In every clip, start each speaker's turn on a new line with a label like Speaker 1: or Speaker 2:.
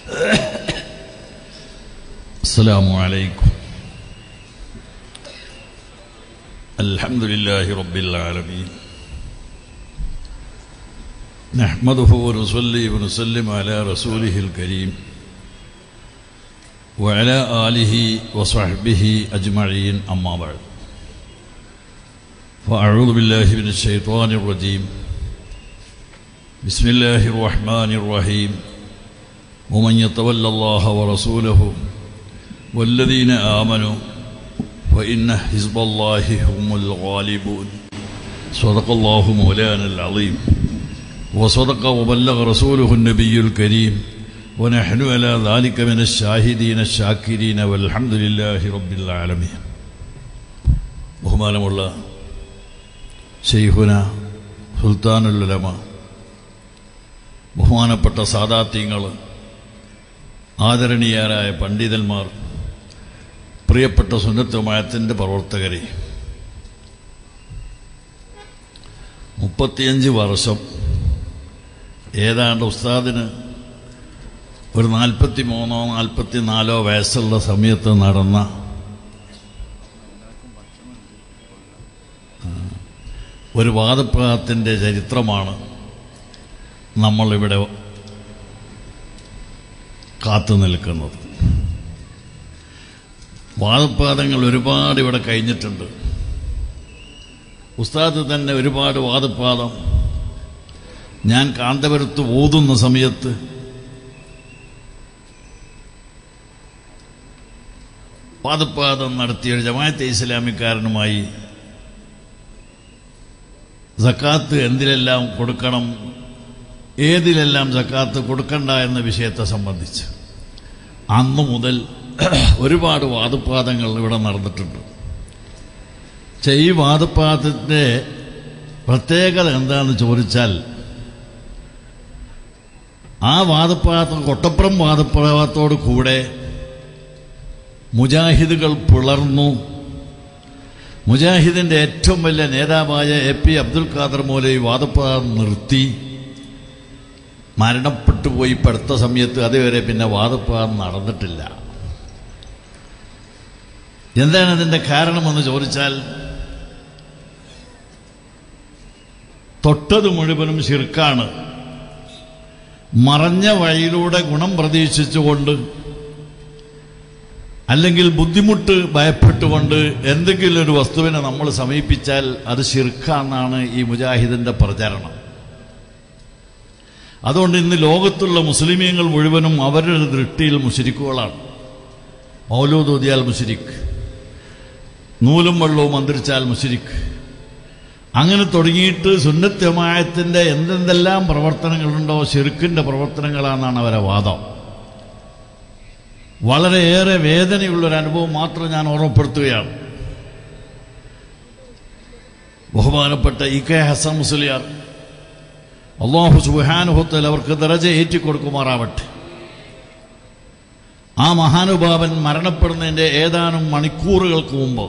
Speaker 1: السلام عليكم الحمد لله رب العالمين نحمده ونصلي ونسلم على رسوله الكريم وعلى آله وصحبه أجمعين أما بعد فأعوذ بالله من الشيطان الرجيم بسم الله الرحمن الرحيم ومن يتولى الله ورسوله والذين آمنوا فإن حزب الله هم الغالبون صدق الله مولانا العظيم وصدق وبلغ رسوله النبي الكريم ونحن على ذلك من الشاهدين الشاكرين والحمد لله رب العالمين ബഹുമാനമുള്ള ഷെയ്ഖുന സുൽത്താനുല്ലമ ബഹുമാനപ്പെട്ട സാദാത്യങ്ങൾ ആദരണീയരായ പണ്ഡിതന്മാർ പ്രിയപ്പെട്ട സുന്നത്തുമായത്തിൻ്റെ പ്രവർത്തകരെ മുപ്പത്തിയഞ്ച് വർഷം ഏതാണ്ട് ഉസ്താദിന് ഒരു നാൽപ്പത്തി മൂന്നോ നാൽപ്പത്തി നാലോ വയസ്സുള്ള സമയത്ത് നടന്ന ഒരു വാദപ്രഹത്തിൻ്റെ ചരിത്രമാണ് നമ്മളിവിടെ കാത്തു നിൽക്കുന്നത് വാദപ്പാദങ്ങൾ ഒരുപാട് ഇവിടെ കഴിഞ്ഞിട്ടുണ്ട് ഉസ്താദ് തന്നെ ഒരുപാട് വാദപ്പാദം ഞാൻ കാന്തപുരത്ത് ഓതുന്ന സമയത്ത് വാദപ്പാദം നടത്തിയ ഒരു ജമാഅത്തെ ഇസ്ലാമിക്കാരനുമായി സക്കാത്ത് എന്തിലെല്ലാം കൊടുക്കണം ഏതിലെല്ലാം സക്കാത്ത് കൊടുക്കണ്ട എന്ന വിഷയത്തെ സംബന്ധിച്ച് അന്നു മുതൽ ഒരുപാട് വാദപ്പാദങ്ങൾ ഇവിടെ നടന്നിട്ടുണ്ട് പക്ഷേ ഈ വാദപ്പാദത്തിൻ്റെ പ്രത്യേകത എന്താണെന്ന് ചോദിച്ചാൽ ആ വാദപ്പാദം കൊട്ടപ്പുറം വാദപ്രവാദത്തോട് കൂടെ മുജാഹിദുകൾ പിളർന്നു മുജാഹിദിന്റെ ഏറ്റവും വലിയ നേതാവായ എ പി അബ്ദുൽ ഖാദർ മൗലവി വാദപ്പാദം നിർത്തി മരണപ്പെട്ടു പോയി പഠിത്ത സമയത്ത് അതുവരെ പിന്നെ വാദപ്പാദം നടന്നിട്ടില്ല എന്താണ് അതിന്റെ കാരണമെന്ന് ചോദിച്ചാൽ തൊട്ടത് മുഴുവനും ശിർക്കാണ് മറഞ്ഞ വഴിയിലൂടെ ഗുണം പ്രതീക്ഷിച്ചുകൊണ്ട് അല്ലെങ്കിൽ ബുദ്ധിമുട്ട് ഭയപ്പെട്ടുകൊണ്ട് എന്തെങ്കിലും ഒരു വസ്തുവിനെ നമ്മൾ സമീപിച്ചാൽ അത് ശിർക്കാന്നാണ് ഈ മുജാഹിദിന്റെ പ്രചരണം അതുകൊണ്ട് ഇന്ന് ലോകത്തുള്ള മുസ്ലിമീങ്ങൾ മുഴുവനും അവരുടെ ദൃഷ്ടിയിൽ മുശരിക്കുകളാണ് മൗലൂദോദിയാൽ മുശരിക്ക് നൂലും വെള്ളവും മന്ത്രിച്ചാൽ മുശരിക്ക് അങ്ങനെ തുടങ്ങിയിട്ട് സുന്നത്യമായത്തിന്റെ എന്തെന്തെല്ലാം പ്രവർത്തനങ്ങളുണ്ടോ ശിർക്കിന്റെ പ്രവർത്തനങ്ങളാണെന്നാണ് അവരെ വാദം വളരെയേറെ വേദനയുള്ളൊരു അനുഭവം മാത്രം ഞാൻ ഓർമ്മപ്പെടുത്തുകയാണ് ബഹുമാനപ്പെട്ട ഇ കെ ഹസൻ മുസ്ലിയാർ അള്ളാഹു സുബാനുഭവത്തിൽ അവർക്ക് ദറജ ഏറ്റിക്കൊടുക്കുമാറാവട്ടെ ആ മഹാനുഭാവൻ മരണപ്പെടുന്നതിൻ്റെ ഏതാനും മണിക്കൂറുകൾക്ക് മുമ്പ്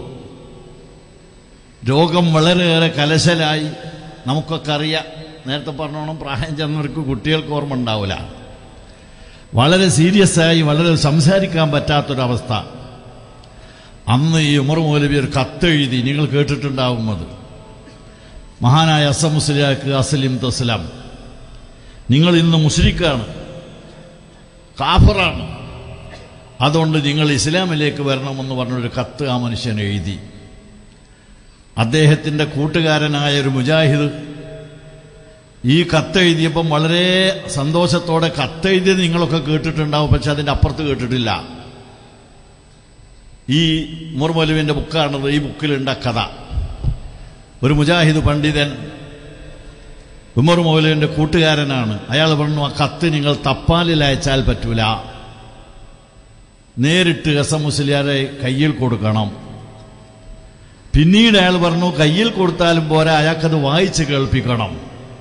Speaker 1: രോഗം വളരെയേറെ കലശലായി നമുക്കൊക്കെ അറിയാം നേരത്തെ പറഞ്ഞോണം പ്രായം ചെന്നവർക്ക് കുട്ടികൾക്ക് ഓർമ്മ ഉണ്ടാവില്ല വളരെ സീരിയസ് ആയി വളരെ സംസാരിക്കാൻ പറ്റാത്തൊരവസ്ഥ അന്ന് ഈ ഉമർ മൗലവി ഒരു കത്തെഴുതി നിങ്ങൾ കേട്ടിട്ടുണ്ടാവും അത് മഹാനായ അസം മുസ്ലിയാക്ക് അസലിം തസ്ലാം നിങ്ങൾ ഇന്ന് മുസ്ലിക്കാണ് കാഫറാണ് അതുകൊണ്ട് നിങ്ങൾ ഇസ്ലാമിലേക്ക് വരണമെന്ന് പറഞ്ഞൊരു കത്ത് ആ മനുഷ്യൻ എഴുതി അദ്ദേഹത്തിൻ്റെ കൂട്ടുകാരനായ ഒരു മുജാഹിദ് ഈ കത്തെഴുതിയപ്പം വളരെ സന്തോഷത്തോടെ കത്തെഴുതിയത് നിങ്ങളൊക്കെ കേട്ടിട്ടുണ്ടാവും പക്ഷെ അതിൻ്റെ അപ്പുറത്ത് കേട്ടിട്ടില്ല ഈ മുർമലുവിൻ്റെ ബുക്കാണത് ഈ ബുക്കിലുണ്ട കഥ ഒരു മുജാഹിദ് പണ്ഡിതൻ ഉമർ മൗലുവിൻ്റെ കൂട്ടുകാരനാണ് അയാൾ പറഞ്ഞു ആ കത്ത് നിങ്ങൾ തപ്പാലിൽ അയച്ചാൽ പറ്റൂല നേരിട്ട് ഹസൻ മുസ്ലിയാരെ കയ്യിൽ കൊടുക്കണം പിന്നീട് അയാൾ പറഞ്ഞു കയ്യിൽ കൊടുത്താലും പോരാ അയാൾക്കത് വായിച്ച് കേൾപ്പിക്കണം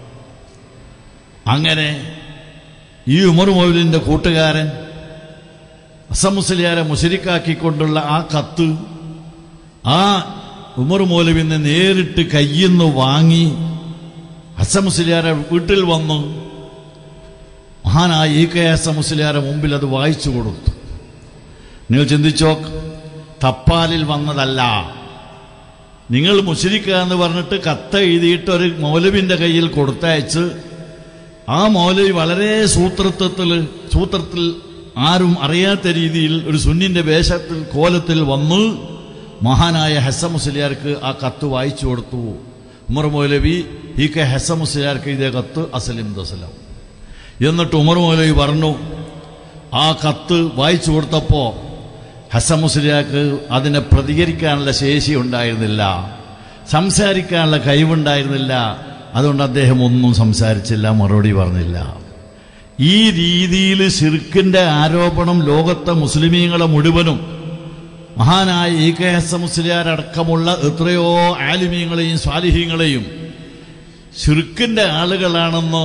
Speaker 1: അങ്ങനെ ഈ ഉമർ മൗലിന്റെ കൂട്ടുകാരൻ അസമുസ്ലിയാരെ മുശരിക്കാക്കിക്കൊണ്ടുള്ള ആ കത്ത് ആ ഉമർ മൗലവിന്ന് നേരിട്ട് കയ്യിന്ന് വാങ്ങി അസമുസ്ലിയാരെ വീട്ടിൽ വന്നു മഹാനായ ഇ കെ എസ് മുസ്ലിയാരെ മുമ്പിൽ അത് വായിച്ചു കൊടുത്തു നിങ്ങൾ ചിന്തിച്ചോ തപ്പാലിൽ വന്നതല്ല നിങ്ങൾ മുസ്ലിക്ക എന്ന് പറഞ്ഞിട്ട് കത്ത് എഴുതിയിട്ട് ഒരു മൗലവിന്റെ കയ്യിൽ കൊടുത്തയച്ച് ആ മൗലവി വളരെ സൂത്രത്വത്തിൽ സൂത്രത്തിൽ ആരും അറിയാത്ത രീതിയിൽ ഒരു സുന്നിന്റെ വേഷത്തിൽ കോലത്തിൽ വന്ന് മഹാനായ ഹെസ മുസ്ലിയാർക്ക് ആ കത്ത് വായിച്ചു കൊടുത്തു ഉമർ മൗലവി ഈ കെ ഹെസ മുസ്ലിയാർക്ക് ഇതേ കത്ത് അസലിം ദസലം എന്നിട്ട് ഉമർ മൗലവി പറഞ്ഞു ആ കത്ത് വായിച്ചു കൊടുത്തപ്പോ ഹസൻ മുസ്ലിയാക്ക് അതിനെ പ്രതികരിക്കാനുള്ള ശേഷി ഉണ്ടായിരുന്നില്ല സംസാരിക്കാനുള്ള കഴിവുണ്ടായിരുന്നില്ല അതുകൊണ്ട് അദ്ദേഹം ഒന്നും സംസാരിച്ചില്ല മറുപടി പറഞ്ഞില്ല ഈ രീതിയിൽ ഷിർക്കിന്റെ ആരോപണം ലോകത്തെ മുസ്ലിമീങ്ങളെ മുഴുവനും മഹാനായ ഇ കെ എസ് മുസ്ലിയാരടക്കമുള്ള എത്രയോ ആലിമീങ്ങളെയും സ്വാലിഹീങ്ങളെയും ഷിർക്കിന്റെ ആളുകളാണെന്ന്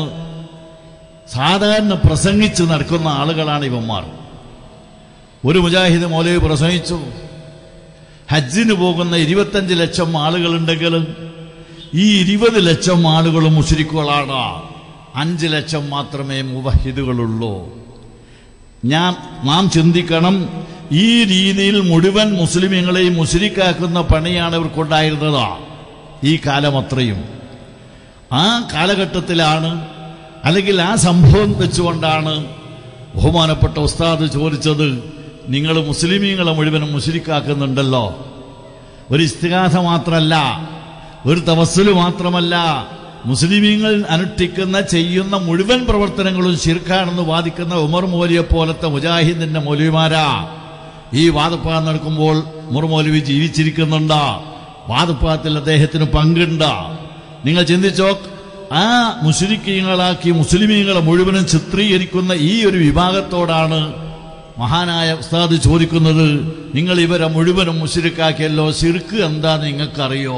Speaker 1: സാധാരണ പ്രസംഗിച്ച് നടക്കുന്ന ആളുകളാണ് ഇവന്മാർ ഒരു മുജാഹിദ് മൗലവി പ്രസംഗിച്ചു ഹജ്ജിന് പോകുന്ന ഇരുപത്തഞ്ച് ലക്ഷം ആളുകളുണ്ടെങ്കിൽ ഈ ഇരുപത് ലക്ഷം ആളുകളും മുസ്ലിക്കുകളാണ് അഞ്ച് ലക്ഷം മാത്രമേ മുവഹിദുകളുള്ളൂ ഞാൻ നാം ചിന്തിക്കണം ഈ രീതിയിൽ മുഴുവൻ മുസ്ലിമീങ്ങളെയും മുസ്ലിക്കാക്കുന്ന പണിയാണ് ഇവർക്കുണ്ടായിരുന്നത് ഈ കാലം അത്രയും ആ കാലഘട്ടത്തിലാണ് അല്ലെങ്കിൽ ആ സംഭവം വെച്ചുകൊണ്ടാണ് ബഹുമാനപ്പെട്ട ഉസ്താദ് ചോദിച്ചത് നിങ്ങൾ മുസ്ലിമീങ്ങളെ മുഴുവനും മുസ്ലിക്കാക്കുന്നുണ്ടല്ലോ ഒരു ഇസ്തിഹാസ മാത്രമല്ല ഒരു തവസ്സുല് മാത്രമല്ല മുസ്ലിമീങ്ങൾ അനുഷ്ഠിക്കുന്ന ചെയ്യുന്ന മുഴുവൻ പ്രവർത്തനങ്ങളും ശിർക്കാണെന്ന് വാദിക്കുന്ന ഉമർ മൗലിയെ പോലത്തെ മുജാഹിദിന്റെ മൗലിമാരാ ഈ വാദപ്പാ നടക്കുമ്പോൾ ഉമർ മൗലവി ജീവിച്ചിരിക്കുന്നുണ്ട് വാദപ്പാത്തിൽ അദ്ദേഹത്തിന് പങ്കുണ്ട് നിങ്ങൾ ചിന്തിച്ചോ ആ മുസ്ലിക്കീങ്ങളാക്കി മുസ്ലിമീങ്ങളെ മുഴുവനും ചിത്രീകരിക്കുന്ന ഈ ഒരു വിഭാഗത്തോടാണ് മഹാനായ ഉസ്താദ് ചോദിക്കുന്നത് നിങ്ങൾ ഇവരെ മുഴുവനും മുസ്ലിക്കാക്കിയല്ലോ സിർക്ക് എന്താ നിങ്ങൾക്കറിയോ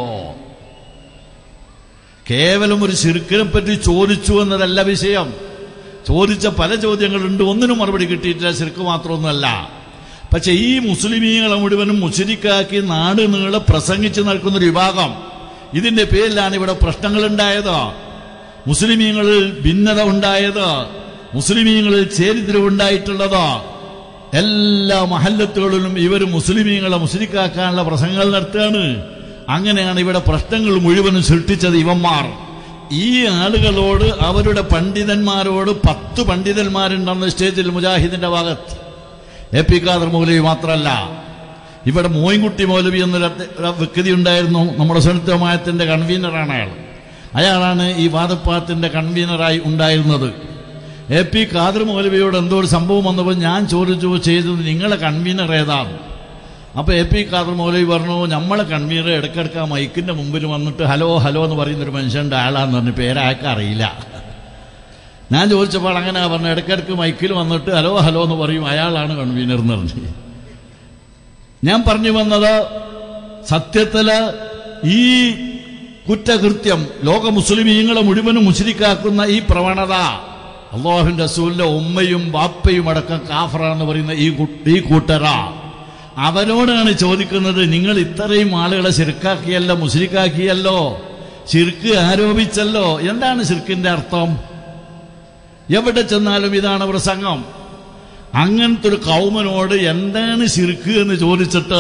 Speaker 1: കേവലം ഒരു ശിർക്കിനെ പറ്റി ചോദിച്ചു എന്നതല്ല വിഷയം ചോദിച്ച പല ചോദ്യങ്ങളുണ്ട് ഒന്നിനും മറുപടി കിട്ടിയിട്ടില്ല ശിർക്ക് മാത്രമൊന്നുമല്ല പക്ഷെ ഈ മുസ്ലിമീങ്ങളെ മുഴുവനും മുസ്ലിക്കാക്കി നാട് നീളെ പ്രസംഗിച്ച് നടക്കുന്ന ഒരു വിഭാഗം ഇതിന്റെ പേരിലാണ് ഇവിടെ പ്രശ്നങ്ങൾ ഉണ്ടായത് മുസ്ലിമീങ്ങളിൽ ഭിന്നത ഉണ്ടായത് മുസ്ലിമീങ്ങളിൽ ചേരിദ്രം ഉണ്ടായിട്ടുള്ളത് എല്ലാ മഹല്ലത്തുകളിലും ഇവർ മുസ്ലിമീങ്ങളെ മുസ്ലിക്കാക്കാനുള്ള പ്രസംഗങ്ങൾ നടത്തുകയാണ് അങ്ങനെയാണ് ഇവിടെ പ്രശ്നങ്ങൾ മുഴുവനും സൃഷ്ടിച്ചത് ഇവന്മാർ ഈ ആളുകളോട് അവരുടെ പണ്ഡിതന്മാരോട് പത്ത് പണ്ഡിതന്മാരുണ്ടെന്ന് സ്റ്റേജിൽ മുജാഹിദിന്റെ ഭാഗത്ത് എ പി ഖാദർ മൗലവി മാത്രമല്ല ഇവിടെ മോയിൻകുട്ടി മൗലവി എന്നൊരു ഒരു വ്യക്തി ഉണ്ടായിരുന്നു നമ്മുടെ സുനിത്തമായത്തിന്റെ കൺവീനറാണ് അയാൾ അയാളാണ് ഈ വാദപ്പാത്തിന്റെ കൺവീനറായി ഉണ്ടായിരുന്നത് എ പി ഖാദർ മൗലവിയോട് എന്തോ ഒരു സംഭവം വന്നപ്പോൾ ഞാൻ ചോദിച്ചു ചെയ്തത് നിങ്ങളെ കൺവീനർ ഏതാണ് അപ്പൊ എ പി ഖാദർ മൗലവി പറഞ്ഞു നമ്മളെ കൺവീനർ ഇടയ്ക്കിടയ്ക്ക് ആ മൈക്കിന്റെ മുമ്പിൽ വന്നിട്ട് ഹലോ ഹലോ എന്ന് പറയുന്ന ഒരു മനുഷ്യന്റെ ആളാന്ന് പറഞ്ഞു പേരയാൾക്ക് അറിയില്ല ഞാൻ ചോദിച്ചപ്പോൾ അങ്ങനെ പറഞ്ഞു ഇടയ്ക്കിടയ്ക്ക് മൈക്കിൽ വന്നിട്ട് ഹലോ ഹലോ എന്ന് പറയും അയാളാണ് കൺവീനർ എന്ന് പറഞ്ഞു ഞാൻ പറഞ്ഞു വന്നത് സത്യത്തില് ഈ കുറ്റകൃത്യം ലോക മുസ്ലിമീങ്ങളെ മുഴുവനും മുസ്ലിക്കാക്കുന്ന ഈ പ്രവണത അള്ളാഹുവിന്റെ റസൂലിന്റെ ഉമ്മയും ബാപ്പയും അടക്കം കാഫറാന്ന് പറയുന്ന ഈ കു- ഈ കൂട്ടര അവരോടാണ് ചോദിക്കുന്നത് നിങ്ങൾ ഇത്രയും ആളുകളെ ശിർക്കാക്കിയല്ലോ മുസ്ലിക്കാക്കിയല്ലോ ശിർക്ക് ആരോപിച്ചല്ലോ എന്താണ് ശിർക്കിന്റെ അർത്ഥം എവിടെ ചെന്നാലും ഇതാണ് പ്രസംഗം അങ്ങനത്തെ ഒരു കൗമനോട് എന്താണ് ശിർക്ക് എന്ന് ചോദിച്ചിട്ട്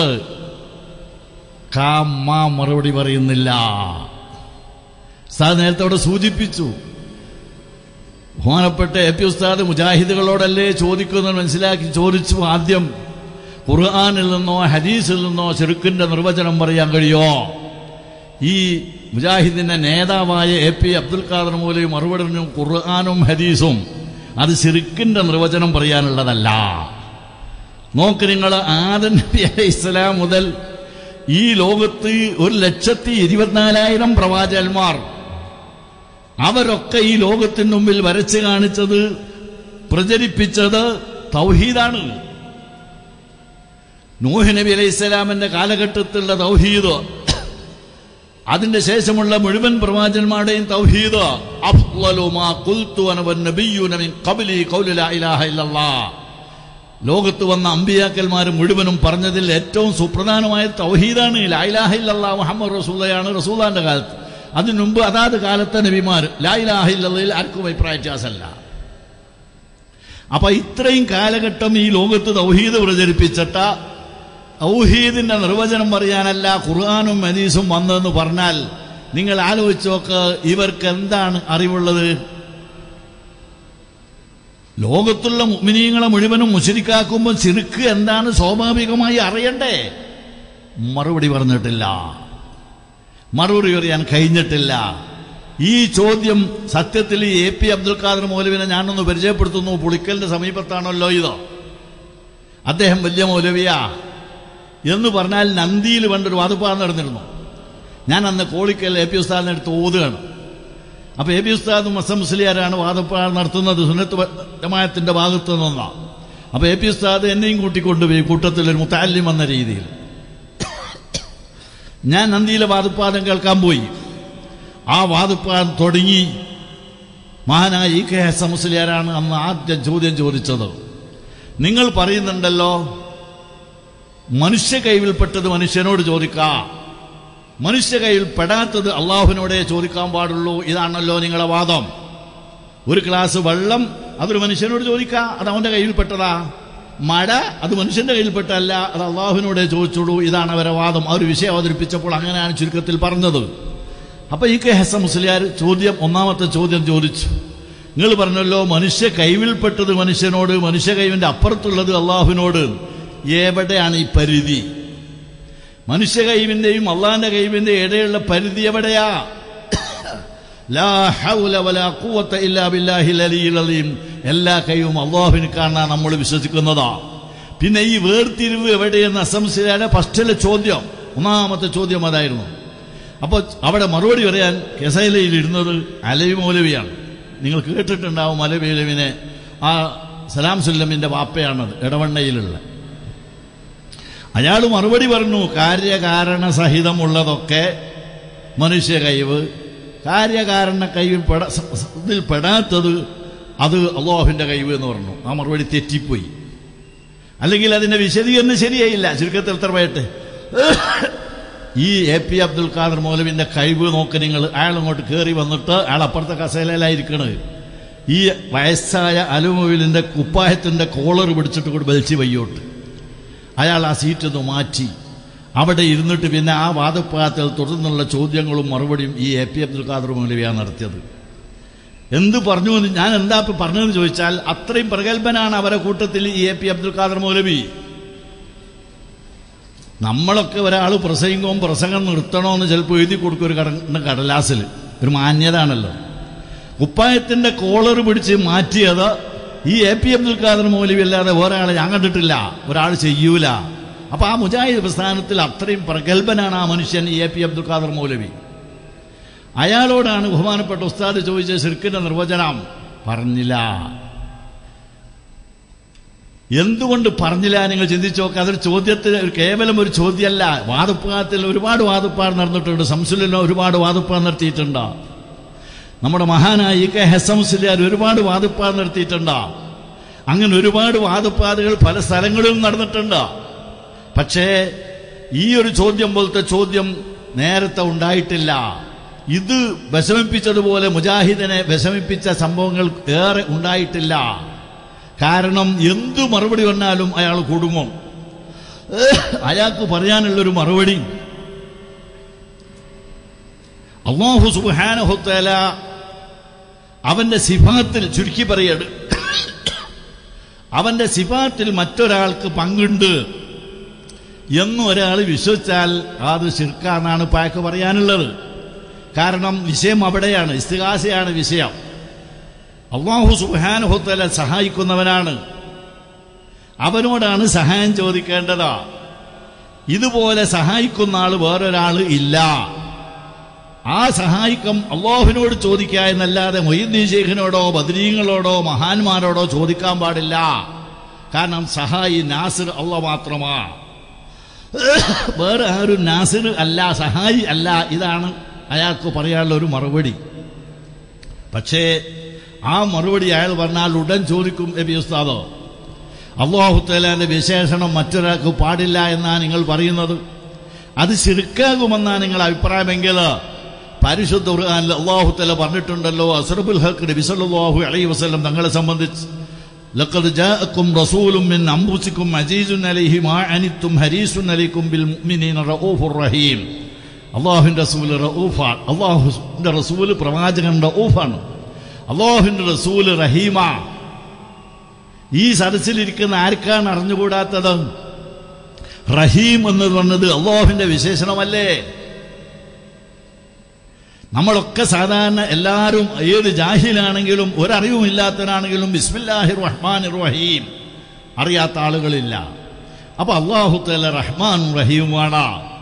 Speaker 1: കാമ്മ മറുപടി പറയുന്നില്ല ഉസ്താദ് നേരത്തെ അവിടെ സൂചിപ്പിച്ചു ബഹുമാനപ്പെട്ട എ പി ഉസ്താദ് മുജാഹിദുകളോടല്ലേ ചോദിക്കുന്നത് മനസ്സിലാക്കി ചോദിച്ചു ആദ്യം ഖുർആാനിൽ നിന്നോ ഹദീസിൽ നിന്നോ ചെറുക്കിന്റെ നിർവചനം പറയാൻ കഴിയോ ഈ മുജാഹിദിന്റെ നേതാവായ എ പി അബ്ദുൽ ഖാദർ മൂലയും മറുപടി പറഞ്ഞു ഖുർആാനും ഹദീസും അത് ചെറുക്കിന്റെ നിർവചനം പറയാനുള്ളതല്ല നോക്ക് നിങ്ങൾ ആദം നബി അലൈഹി ഇസ്ലാം മുതൽ ഈ ലോകത്ത് ഒരു ലക്ഷത്തി ഇരുപത്തിനാലായിരം പ്രവാചകന്മാർ അവരൊക്കെ ഈ ലോകത്തിന് മുമ്പിൽ വരച്ച് കാണിച്ചത് പ്രചരിപ്പിച്ചത് തൗഹീദാണ് നൂഹ് നബി അലൈഹി ഇസ്ലാമിന്റെ കാലഘട്ടത്തിലുള്ള തൗഹീദ് അതിന്റെ ശേഷമുള്ള മുഴുവൻ പ്രവാചന്മാരുടെയും തൗഹീദ് അഫ്ളലു മാ ഖുൽതു അന വന്നബിയ്യുന മിൻ ഖബ്ലി ഖൗലു ലാ ഇലാഹ ഇല്ലല്ലാഹ് ലോകത്ത് വന്ന അമ്പിയാക്കന്മാർ മുഴുവനും പറഞ്ഞതിൽ ഏറ്റവും സുപ്രധാനമായ തൗഹീദാണ് ലാ ഇലാഹ ഇല്ലല്ലാഹ് മുഹമ്മദ് റസൂലയാണ് റസൂലാന്റെ കാലത്ത് അതിനു മുമ്പ് അതാത് കാലത്തെ നബിമാർ ലാ ഇലാഹ ഇല്ലല്ലയിൽ ആർക്കും അഭിപ്രായ വ്യത്യാസമല്ല അപ്പൊ ഇത്രയും കാലഘട്ടം ഈ ലോകത്ത് തൗഹീദ് പ്രചരിപ്പിച്ചിട്ട തൗഹീദിന്റെ നിർവചനം പറയാനല്ല ഖുർആാനും ഹദീസും വന്നതെന്ന് പറഞ്ഞാൽ നിങ്ങൾ ആലോചിച്ച് നോക്ക് ഇവർക്ക് എന്താണ് അറിവുള്ളത് ലോകത്തുള്ള മുഅ്മിനീങ്ങളെ മുഴുവനും മുശരിക്കാക്കുമ്പോൾ ചിറുക്ക് എന്താണ് സ്വാഭാവികമായി അറിയണ്ടേ മറുപടി പറഞ്ഞിട്ടില്ല മറുപടി പറയാൻ കഴിഞ്ഞിട്ടില്ല ഈ ചോദ്യം സത്യത്തിൽ ഈ എ പി അബ്ദുൽ ഖാദർ മൗലവിനെ ഞാനൊന്ന് പരിചയപ്പെടുത്തുന്നു പുളിക്കലിന്റെ സമീപത്താണല്ലോ ഇത് അദ്ദേഹം വലിയ മൗലവിയാ എന്ന് പറഞ്ഞാൽ നന്ദിയിൽ പണ്ടൊരു വാതുപ്പാട് നടന്നിരുന്നു ഞാൻ അന്ന് കോളിക്കൽ എ പി ഉസ്താദിനെ അടുത്ത് ഓതുകയാണ് അപ്പൊ എ പി ഉസ്താദ് മസം മുസ്ലിയാരാണ് വാദപ്പാട് നടത്തുന്നത് സുന്നത്ത് ജമായത്തിന്റെ ഭാഗത്ത് നിന്നാണ് അപ്പൊ എ പി ഉസ്താദ് എന്നെയും കൂട്ടിക്കൊണ്ടുപോയി കൂട്ടത്തിൽ ഒരു മുത്താലിം എന്ന രീതിയിൽ ഞാൻ നന്ദിയിലെ വാദപ്പാദം കേൾക്കാൻ പോയി ആ വാദപ്പാദം തുടങ്ങി മഹാനായ ഇ കെ എസ് മുസ്ലിയാരാണ് അന്ന് ആദ്യം ചോദ്യം ചോദിച്ചത് നിങ്ങൾ പറയുന്നുണ്ടല്ലോ മനുഷ്യ കൈവിൽപ്പെട്ടത് മനുഷ്യനോട് ചോദിക്കാം മനുഷ്യ കയ്യിൽ പെടാത്തത് അള്ളാഹുവിനോടെ ചോദിക്കാൻ പാടുള്ളൂ ഇതാണല്ലോ നിങ്ങളെ വാദം ഒരു ഗ്ലാസ് വെള്ളം അതൊരു മനുഷ്യനോട് ചോദിക്കാം അത് അവന്റെ കയ്യിൽപ്പെട്ടതാ മഴ അത് മനുഷ്യന്റെ കയ്യിൽപ്പെട്ടല്ല അത് അള്ളാഹുവിനോടെ ചോദിച്ചുള്ളൂ ഇതാണ് അവരെ വാദം ആ ഒരു വിഷയം അവതരിപ്പിച്ചപ്പോൾ അങ്ങനെയാണ് ചുരുക്കത്തിൽ പറഞ്ഞത് അപ്പൊ ഈ കെ ഹസൻ മുസ്ലിയാർ ചോദ്യം ഒന്നാമത്തെ ചോദ്യം ചോദിച്ചു നിങ്ങൾ പറഞ്ഞല്ലോ മനുഷ്യ കൈവിൽപ്പെട്ടത് മനുഷ്യനോട് മനുഷ്യ കൈവിന്റെ അപ്പുറത്തുള്ളത് അള്ളാഹുവിനോട് എവിടെയാണ് ഈ പരിധി മനുഷ്യ കൈവിന്റെയും അള്ളാന്റെ കൈവിന്റെ ഇടയുള്ള പരിധി എവിടെയാ ലാ ഹൗല വലാ ഖുവത ഇല്ലാ ബില്ലാഹിൽ അലിയിൽ അലീം എല്ലാ കൈവും അള്ളാഹുവിന് കാണാൻ നമ്മൾ വിശ്വസിക്കുന്നതാ പിന്നെ ഈ വേർതിരിവ് എവിടെയെന്ന് അസംശയാണ് ഫസ്റ്റിലെ ചോദ്യം ഒന്നാമത്തെ ചോദ്യം അതായിരുന്നു അപ്പോൾ അവിടെ മറുപടി പറയാൻ കെസൈലയിൽ ഇരുന്നത് അലവി മൗലവിയാണ് നിങ്ങൾ കേട്ടിട്ടുണ്ടാവും അലവി മൗലവിനെ ആ സലാം സുല്ലമിന്റെ വാപ്പയാണത് ഇടവണ്ണയിലുള്ള അയാൾ മറുപടി പറഞ്ഞു കാര്യകാരണ സഹിതമുള്ളതൊക്കെ മനുഷ്യ കൈവ് കാര്യകാരണ കൈവിൽ പെട സ- സ- ഇതിൽ പെടാത്തത് അത് അള്ളാഹുവിന്റെ കൈവ് എന്ന് പറഞ്ഞു ആ മറുപടി തെറ്റിപ്പോയി അല്ലെങ്കിൽ അതിന്റെ വിശദീകരണം ശരിയായില്ല ചുരുക്കത്തിൽ എത്ര പോയിട്ട് ഈ എ പി അബ്ദുൽ ഖാദർ മൗലവിന്റെ കഴിവ് നോക്ക് നിങ്ങൾ അയാൾ ഇങ്ങോട്ട് കയറി വന്നിട്ട് അയാൾ അപ്പുറത്തെ കസേലയിലായിരിക്കണത് ഈ വയസ്സായ അലുമൊയിലിന്റെ കുപ്പായത്തിന്റെ കോളർ പിടിച്ചിട്ട് കൂടി വലിച്ചു വയ്യോട്ട് അയാൾ ആ സീറ്റ് ഒന്ന് മാറ്റി അവിടെ ഇരുന്നിട്ട് പിന്നെ ആ വാദപ്പാത്തിൽ തുടർന്നുള്ള ചോദ്യങ്ങളും മറുപടിയും ഈ എ പി അബ്ദുൽ ഖാദർ മൗലവിയാണ് നടത്തിയത് എന്ത് പറഞ്ഞു എന്ന് ഞാൻ എന്താ ഇപ്പൊ പറഞ്ഞതെന്ന് ചോദിച്ചാൽ അത്രയും പ്രഗത്ഭനാണ് അവരെ കൂട്ടത്തിൽ ഈ എ പി അബ്ദുൽ ഖാദർ മൗലവി നമ്മളൊക്കെ ഒരാൾ പ്രസംഗവും പ്രസംഗം നിർത്തണമെന്ന് ചിലപ്പോൾ എഴുതി കൊടുക്കും ഒരു കട കടലാസിൽ ഒരു മാന്യത ആണല്ലോ കുപ്പായത്തിന്റെ കോളർ പിടിച്ച് മാറ്റിയത് ഈ എ പി അബ്ദുൽ ഖാദർ മൗലവി അല്ലാതെ ഒരാളെ ഞാൻ കണ്ടിട്ടില്ല ഒരാൾ ചെയ്യൂല അപ്പൊ ആ മുജാഹിദ് പ്രസ്ഥാനത്തിൽ അത്രയും പ്രഗത്ഭനാണ് ആ മനുഷ്യൻ ഈ എ പി അബ്ദുൽ ഖാദർ മൗലവി അയാളോടാണ് ബഹുമാനപ്പെട്ട ഉസ്താദ് ചോദിച്ച ശിർക്കിന്റെ നിർവചനം പറഞ്ഞില്ല എന്തുകൊണ്ട് പറഞ്ഞില്ല നിങ്ങൾ ചിന്തിച്ചു നോക്കുക അതൊരു ചോദ്യത്തിന് ഒരു കേവലം ഒരു ചോദ്യമല്ല വാദപ്പാത്തിൽ ഒരുപാട് വാദപ്പാട് നടന്നിട്ടുണ്ട് സംസുലിനോ ഒരുപാട് വാദപ്പാട് നടത്തിയിട്ടുണ്ട് നമ്മുടെ മഹാനായ ഇ കെ ഹെസംസിലാർ ഒരുപാട് വാദപ്പാട് നടത്തിയിട്ടുണ്ട് അങ്ങനെ ഒരുപാട് വാദപ്പാതുകൾ പല സ്ഥലങ്ങളിലും നടന്നിട്ടുണ്ട് പക്ഷേ ഈ ഒരു ചോദ്യം പോലത്തെ ചോദ്യം നേരത്തെ ഉണ്ടായിട്ടില്ല ഇത് വിഷമിപ്പിച്ചതുപോലെ മുജാഹിദിനെ വിഷമിപ്പിച്ച സംഭവങ്ങൾ ഏറെ ഉണ്ടായിട്ടില്ല കാരണം എന്തു മറുപടി വന്നാലും അയാൾ കുടുങ്ങും അയാൾക്ക് പറയാനുള്ളൊരു മറുപടി അള്ളാഹു സുബാനഹുത്തല അവന്റെ സിഫാത്തിൽ ചുരുക്കി പറയാണ് അവന്റെ സിഫാത്തിൽ മറ്റൊരാൾക്ക് പങ്കുണ്ട് എന്ന് ഒരാൾ വിശ്വസിച്ചാൽ അത് ശിർക്കാന്നാണ് പാക്ക് പറയാനുള്ളത് കാരണം വിഷയം അവിടെയാണ് ഇസ്തിഹാസയാണ് വിഷയം അള്ളാഹു സുബാനുഹത്തല സഹായിക്കുന്നവനാണ് അവനോടാണ് സഹായം ചോദിക്കേണ്ടത് ഇതുപോലെ സഹായിക്കുന്ന ആൾ വേറൊരാൾ ഇല്ല ആ സഹായിക്കം അള്ളാഹുവിനോട് ചോദിക്കുക എന്നല്ലാതെ മൊയ്യുദ്ദീൻ ഷെയ്ഖിനോടോ ബദരീങ്ങളോടോ മഹാന്മാരോടോ ചോദിക്കാൻ പാടില്ല കാരണം സഹായി നാസിർ അള്ള മാത്രമാ വേറെ ആരും നാസിർ അല്ല സഹായി അല്ല ഇതാണ് അയാൾക്ക് പറയാനുള്ള ഒരു മറുപടി പക്ഷേ ആ മറുപടി അയാൾ പറഞ്ഞാൽ ഉടൻ ചോദിക്കും നബി ഉസ്താദോ അള്ളാഹുത്തലാന്റെ വിശേഷണം മറ്റൊരാൾക്ക് പാടില്ല എന്നാണ് നിങ്ങൾ പറയുന്നത് അത് ശിർക്കാകുമെന്നാണ് നിങ്ങൾ അഭിപ്രായമെങ്കിൽ പരിശുദ്ധ ഖുർആനിൽ അള്ളാഹുത്തല പറഞ്ഞിട്ടുണ്ടല്ലോ അസറബുൽ ഹക്ക് നബി സല്ലല്ലാഹു അലൈഹി വസല്ലം തങ്ങളെ സംബന്ധിച്ച് لقد جاءكم رسول من أنفسكم عزيز عليه ما عنتم حريص عليكم بالمؤمنين رؤوف رحيم അള്ളാഹുവിൻ്റെ റസൂല് റഊഫാണ് അള്ളാഹുവിൻ്റെ റസൂല് പ്രവാചകൻ റഊഫാണ് അള്ളാഹുവിൻ്റെ റസൂല് റഹീമ ഈ സദസ്സിലിരിക്കുന്ന ആർക്കാണ് അറിഞ്ഞുകൂടാത്തത് റഹീം എന്ന് പറഞ്ഞത് അള്ളാഹുവിൻ്റെ വിശേഷണമല്ലേ നമ്മളൊക്കെ സാധാരണ എല്ലാവരും ഏത് ജാഹിലാണെങ്കിലും ഒരറിവുമില്ലാത്തവരാണെങ്കിലും ബിസ്മില്ലാഹി റഹ്മാൻ റഹീം അറിയാത്ത ആളുകളില്ല അപ്പൊ അള്ളാഹു തല റഹ്മാൻ റഹീമാണ്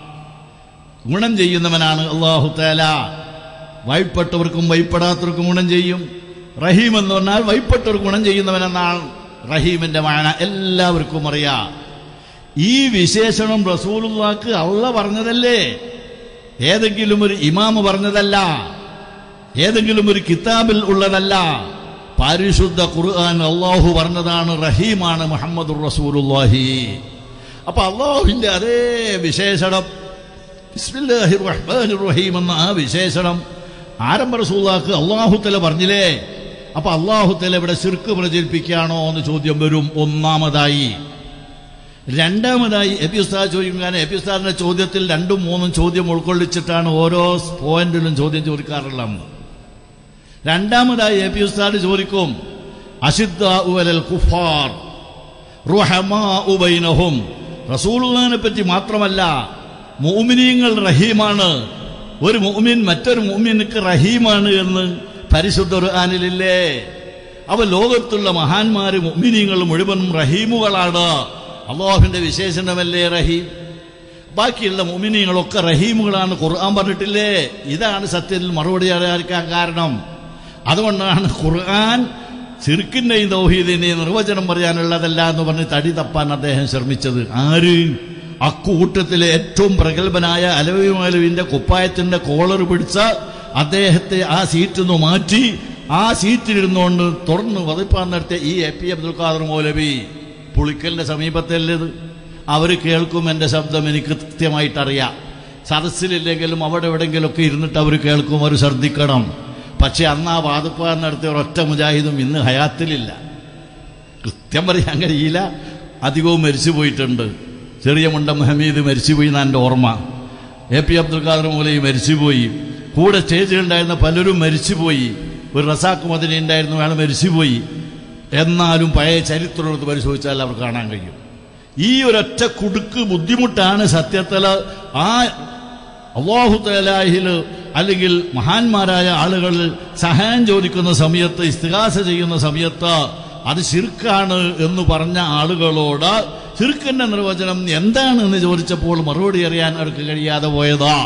Speaker 1: ഗുണം ചെയ്യുന്നവനാണ് അള്ളാഹു തല വൈപ്പെട്ടവർക്കും വൈപ്പെടാത്തവർക്കും ഗുണം ചെയ്യും റഹീം എന്ന് പറഞ്ഞാൽ വൈപ്പെട്ടവർക്ക് ഗുണം ചെയ്യുന്നവനെന്നാണ് റഹീമിന്റെ മാന എല്ലാവർക്കും അറിയാം ഈ വിശേഷണം റസൂലുള്ളാക്ക് അള്ള പറഞ്ഞതല്ലേ ഏതെങ്കിലും ഒരു ഇമാമ് പറഞ്ഞതല്ല ഏതെങ്കിലും ഒരു കിതാബിൽ ഉള്ളതല്ല പരിശുദ്ധ ഖുർആൻ അള്ളാഹു പറഞ്ഞതാണ് റഹീമാണ് മുഹമ്മദ് റസൂലുള്ളാഹി അപ്പൊ അള്ളാഹുവിന്റെ അതേ വിശേഷണം ബിസ്മില്ലാഹിർ റഹ്മാനിർ റഹീം എന്ന ആ വിശേഷണം ആരംഭ റസൂലാക്ക് അള്ളാഹുത്തല പറഞ്ഞില്ലേ അപ്പൊ അള്ളാഹുത്തല ഇവിടെ ശിർക്ക് പ്രചരിപ്പിക്കുകയാണോ എന്ന് ചോദ്യം വരും ഒന്നാമതായി രണ്ടാമതായി എപി ഉസ്താദ് ചോദിക്കും കാരണം എപി ഉസ്താദിന്റെ ചോദ്യത്തിൽ രണ്ടും മൂന്നും ചോദ്യം ഉൾക്കൊള്ളിച്ചിട്ടാണ് ഓരോ പോയിന്റിലും ചോദ്യം ചോദിക്കാറുള്ളത് രണ്ടാമതായി എപി ഉസ്താദ് ചോദിക്കും അഷിദ്ദ ഉവലൽ കുഫാർ റുഹമാഉ ബൈനഹും റസൂലുള്ളാഹിനെ പറ്റി മാത്രമല്ല മുഅ്മിനീങ്ങൾ റഹീമാണ് ഒരു മുഅ്മിൻ മറ്റൊരു മുഅ്മിനുക്ക് റഹീമാണ് എന്ന് പരിശുദ്ധ ഖുർആനിലില്ലേ അവ ലോകത്തുള്ള മഹാന്മാര് മുഅ്മിനീങ്ങൾ മുഴുവനും റഹീമുകളാണ് അള്ളാഹുവിന്റെ വിശേഷണമല്ലേ റഹീം ബാക്കിയുള്ള മുഅ്മിനീങ്ങളൊക്കെ റഹീമുകളാണ് ഖുർആൻ പറഞ്ഞിട്ടില്ലേ ഇതാണ് സത്യത്തിൽ മറുപടി അറിയാൻ കാരണം അതുകൊണ്ടാണ് ഖുർആൻ ചിർക്കിന്റെയും ദൗഹീദിന്റെയും നിർവചനം പറയാനുള്ളതല്ല എന്ന് പറഞ്ഞ് തടി തപ്പാൻ അദ്ദേഹം ശ്രമിച്ചത് ആര് അക്കൂട്ടത്തിലെ ഏറ്റവും പ്രഗത്ഭനായ അലവി മൗലവിന്റെ കുപ്പായത്തിന്റെ കോളർ പിടിച്ച അദ്ദേഹത്തെ ആ സീറ്റിൽ നിന്ന് മാറ്റി ആ സീറ്റിലിരുന്നുകൊണ്ട് തുറന്ന് വതിപ്പാൻ നടത്തിയ ഈ എ പി അബ്ദുൽ ഖാദർ മൗലവി പുളിക്കലിന്റെ സമീപത്തല്ലത് അവർ കേൾക്കും എൻ്റെ ശബ്ദം എനിക്ക് കൃത്യമായിട്ടറിയാം സദസ്സിലില്ലെങ്കിലും അവിടെ എവിടെയെങ്കിലുമൊക്കെ ഇരുന്നിട്ട് അവർ കേൾക്കും അവർ ശ്രദ്ധിക്കണം പക്ഷെ അന്ന് ആ വാതുപ്പാൻ നടത്തിയ ഒരൊറ്റ മുജാഹിദും ഇന്ന് ഹയാത്തിലില്ല കൃത്യം പറയാൻ കഴിയില്ല അധികവും മരിച്ചു പോയിട്ടുണ്ട് ചെറിയ മുണ്ടം ഹമീദ് മരിച്ചുപോയി എന്നാണ് എൻ്റെ ഓർമ്മ എ പി അബ്ദുൽ ഖാദർ മൂലയും മരിച്ചുപോയി കൂടെ സ്റ്റേജിലുണ്ടായിരുന്ന പലരും മരിച്ചുപോയി ഒരു റസാഖ് മദനി ഉണ്ടായിരുന്നു അയാൾ മരിച്ചുപോയി എന്നാലും പഴയ ചരിത്രം എടുത്ത് പരിശോധിച്ചാൽ അവർ കാണാൻ കഴിയും ഈ ഒരൊറ്റ കുടുക്ക് ബുദ്ധിമുട്ടാണ് സത്യത്തിൽ ആ അള്ളാഹു തലാഹിൽ അല്ലെങ്കിൽ മഹാന്മാരായ ആളുകൾ സഹായം ചോദിക്കുന്ന സമയത്ത് ഇസ്തിഹാസ ചെയ്യുന്ന സമയത്ത് അത് ശിർക്കാണ് എന്ന് പറഞ്ഞ ആളുകളോട് ശിർക്കിന്റെ നിർവചനം എന്താണ് എന്ന് ചോദിച്ചപ്പോൾ മറുപടി അറിയാൻ അവർക്ക് കഴിയാതെ പോയതാ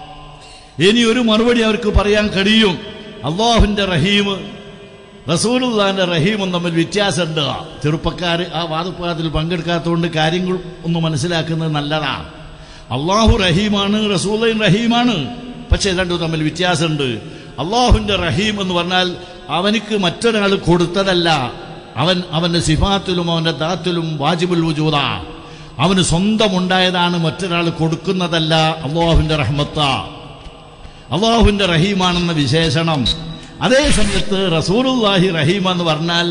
Speaker 1: ഇനി ഒരു മറുപടി അവർക്ക് പറയാൻ കഴിയും അള്ളാഹുവിന്റെ റഹീം റസൂലുള്ളാന്റെ റഹീമും തമ്മിൽ വ്യത്യാസമുണ്ട് ചെറുപ്പക്കാർ ആ വാദപ്രവാദത്തിൽ പങ്കെടുക്കാത്തതുകൊണ്ട് കാര്യങ്ങൾ ഒന്ന് മനസ്സിലാക്കുന്നത് നല്ലതാ അള്ളാഹു റഹീമാണ് റസൂലയും റഹീമാണ് പക്ഷെ രണ്ടും തമ്മിൽ വ്യത്യാസമുണ്ട് അള്ളാഹുവിന്റെ റഹീം എന്ന് പറഞ്ഞാൽ അവനിക്ക് മറ്റൊരാൾ കൊടുത്തതല്ല അവൻ അവന്റെ സിഫാത്തിലും അവന്റെ ദാത്തിലും വാജിബുൽ വുജൂദ അവന് സ്വന്തം ഉണ്ടായതാണ് മറ്റൊരാൾ കൊടുക്കുന്നതല്ല അള്ളാഹുവിന്റെ റഹ്മത്ത അള്ളാഹുവിന്റെ റഹീമാണെന്ന വിശേഷണം അതേ സമയത്ത് റസൂലുല്ലാഹി റഹീം എന്ന് പറഞ്ഞാൽ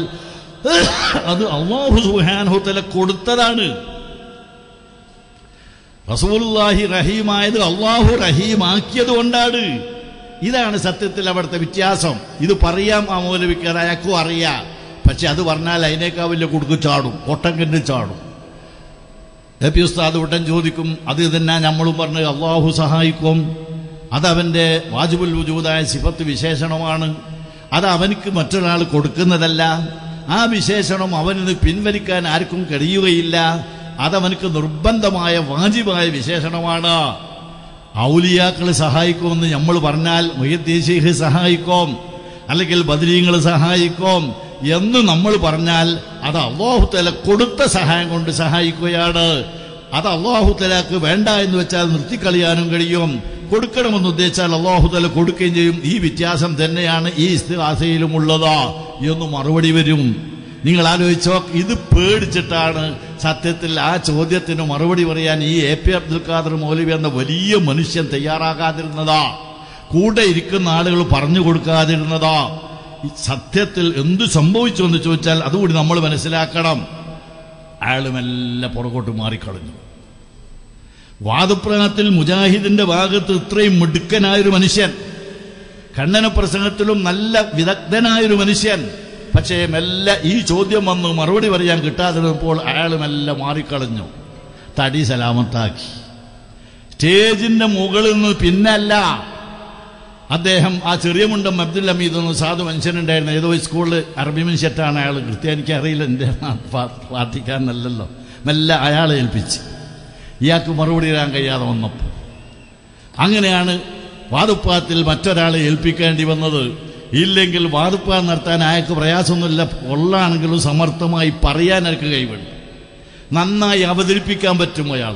Speaker 1: അത് അള്ളാഹു സുഹാൻഹുത്തല കൊടുത്തതാണ് റസൂലുല്ലാഹി റഹീമായത് അള്ളാഹു റഹീമാക്കിയത് കൊണ്ടാണ് ഇതാണ് സത്യത്തിൽ അവിടുത്തെ വ്യത്യാസം ഇത് പറയാം ആ മൗലവിക്കാർ അയാൾക്കും അറിയാം പക്ഷെ അത് പറഞ്ഞാൽ അതിനേക്കാൾ വലിയ കുടുക്ക് ചാടും ഒട്ടങ്കൻ്റെ ചാടും എ പി ഉസ്താദ് ഉടൻ ചോദിക്കും അത് തന്നെ നമ്മളും പറഞ്ഞ് അള്ളാഹു സഹായിക്കും അത് അവന്റെ വാജിബുൽ വുജൂദായ സിഫത്ത് വിശേഷണമാണ് അത് അവനിക്ക് മറ്റൊരാൾ കൊടുക്കുന്നതല്ല ആ വിശേഷണം അവനിന്ന് പിൻവലിക്കാൻ ആർക്കും കഴിയുകയില്ല അതവനക്ക് നിർബന്ധമായ വാജിബായ വിശേഷണമാണ് ഔലിയാക്കൾ സഹായിക്കുമെന്ന് നമ്മൾ പറഞ്ഞാൽ മൊയ്യദ്ദേശീഹ് സഹായിക്കും അല്ലെങ്കിൽ ബദരീങ്ങൾ സഹായിക്കും എന്ന് നമ്മൾ പറഞ്ഞാൽ അത് അള്ളാഹുത്തല കൊടുത്ത സഹായം കൊണ്ട് സഹായിക്കുകയാണ് അത് അള്ളാഹുത്തലാക്ക് വേണ്ട എന്ന് വെച്ചാൽ നിർത്തിക്കളിയാനും കഴിയും കൊടുക്കണമെന്ന് ഉദ്ദേശിച്ചാൽ അള്ളാഹുത്തല കൊടുക്കുകയും ചെയ്യും ഈ വ്യത്യാസം തന്നെയാണ് ഈ ഇസ്തിഹാസയിലും ഉള്ളത് എന്ന് മറുപടി വരും നിങ്ങൾ ആലോചിച്ചോ ഇത് പേടിച്ചിട്ടാണ് സത്യത്തിൽ ആ ചോദ്യത്തിന് മറുപടി പറയാൻ ഈ എ പി അബ്ദുൽ ഖാദർ മൗലവി എന്ന വലിയ മനുഷ്യൻ തയ്യാറാകാതിരുന്നതാ കൂടെ ഇരിക്കുന്ന ആളുകൾ പറഞ്ഞു കൊടുക്കാതിരുന്നതാ ഈ സത്യത്തിൽ എന്തു സംഭവിച്ചു എന്ന് ചോദിച്ചാൽ അതുകൂടി നമ്മൾ മനസ്സിലാക്കണം അയാൾ മെല്ലെ പുറകോട്ട് മാറിക്കളഞ്ഞു വാദപ്രകടനത്തിൽ മുജാഹിദിന്റെ ഭാഗത്ത് ഇത്രയും മിടുക്കനായൊരു മനുഷ്യൻ ഖണ്ഡന പ്രസംഗത്തിലും നല്ല വിദഗ്ധനായൊരു മനുഷ്യൻ പക്ഷേ മെല്ലെ ഈ ചോദ്യം വന്ന് മറുപടി പറയാൻ കിട്ടാതിരുന്നപ്പോൾ അയാൾ മെല്ലെ മാറിക്കളഞ്ഞു തടി സലാമത്താക്കി സ്റ്റേജിന്റെ മുകളിൽ നിന്ന് പിന്നല്ല അദ്ദേഹം ആ ചെറിയ മുണ്ടം അബ്ദുൽ ഹമീദ് എന്ന് സാധു മനുഷ്യനുണ്ടായിരുന്നു ഏതോ സ്കൂളിൽ അറബി മനുഷ്യറ്റാണ് അയാൾ കൃത്യം എനിക്ക് അറിയില്ല എൻ്റെ പ്രാർത്ഥിക്കാനല്ലല്ലോ മെല്ലെ അയാളെ ഏൽപ്പിച്ച് ഇയാൾക്ക് മറുപടി തരാൻ കഴിയാതെ വന്നപ്പോൾ അങ്ങനെയാണ് വാതുപ്പാത്തിൽ മറ്റൊരാളെ ഏൽപ്പിക്കേണ്ടി വന്നത് ഇല്ലെങ്കിൽ വാതുപ്പാ നടത്താൻ അയാൾക്ക് പ്രയാസമൊന്നുമില്ല കൊള്ളാണെങ്കിലും സമർത്ഥമായി പറയാൻ അയാൾക്ക് കഴിവുണ്ട് നന്നായി അവതരിപ്പിക്കാൻ പറ്റും അയാൾ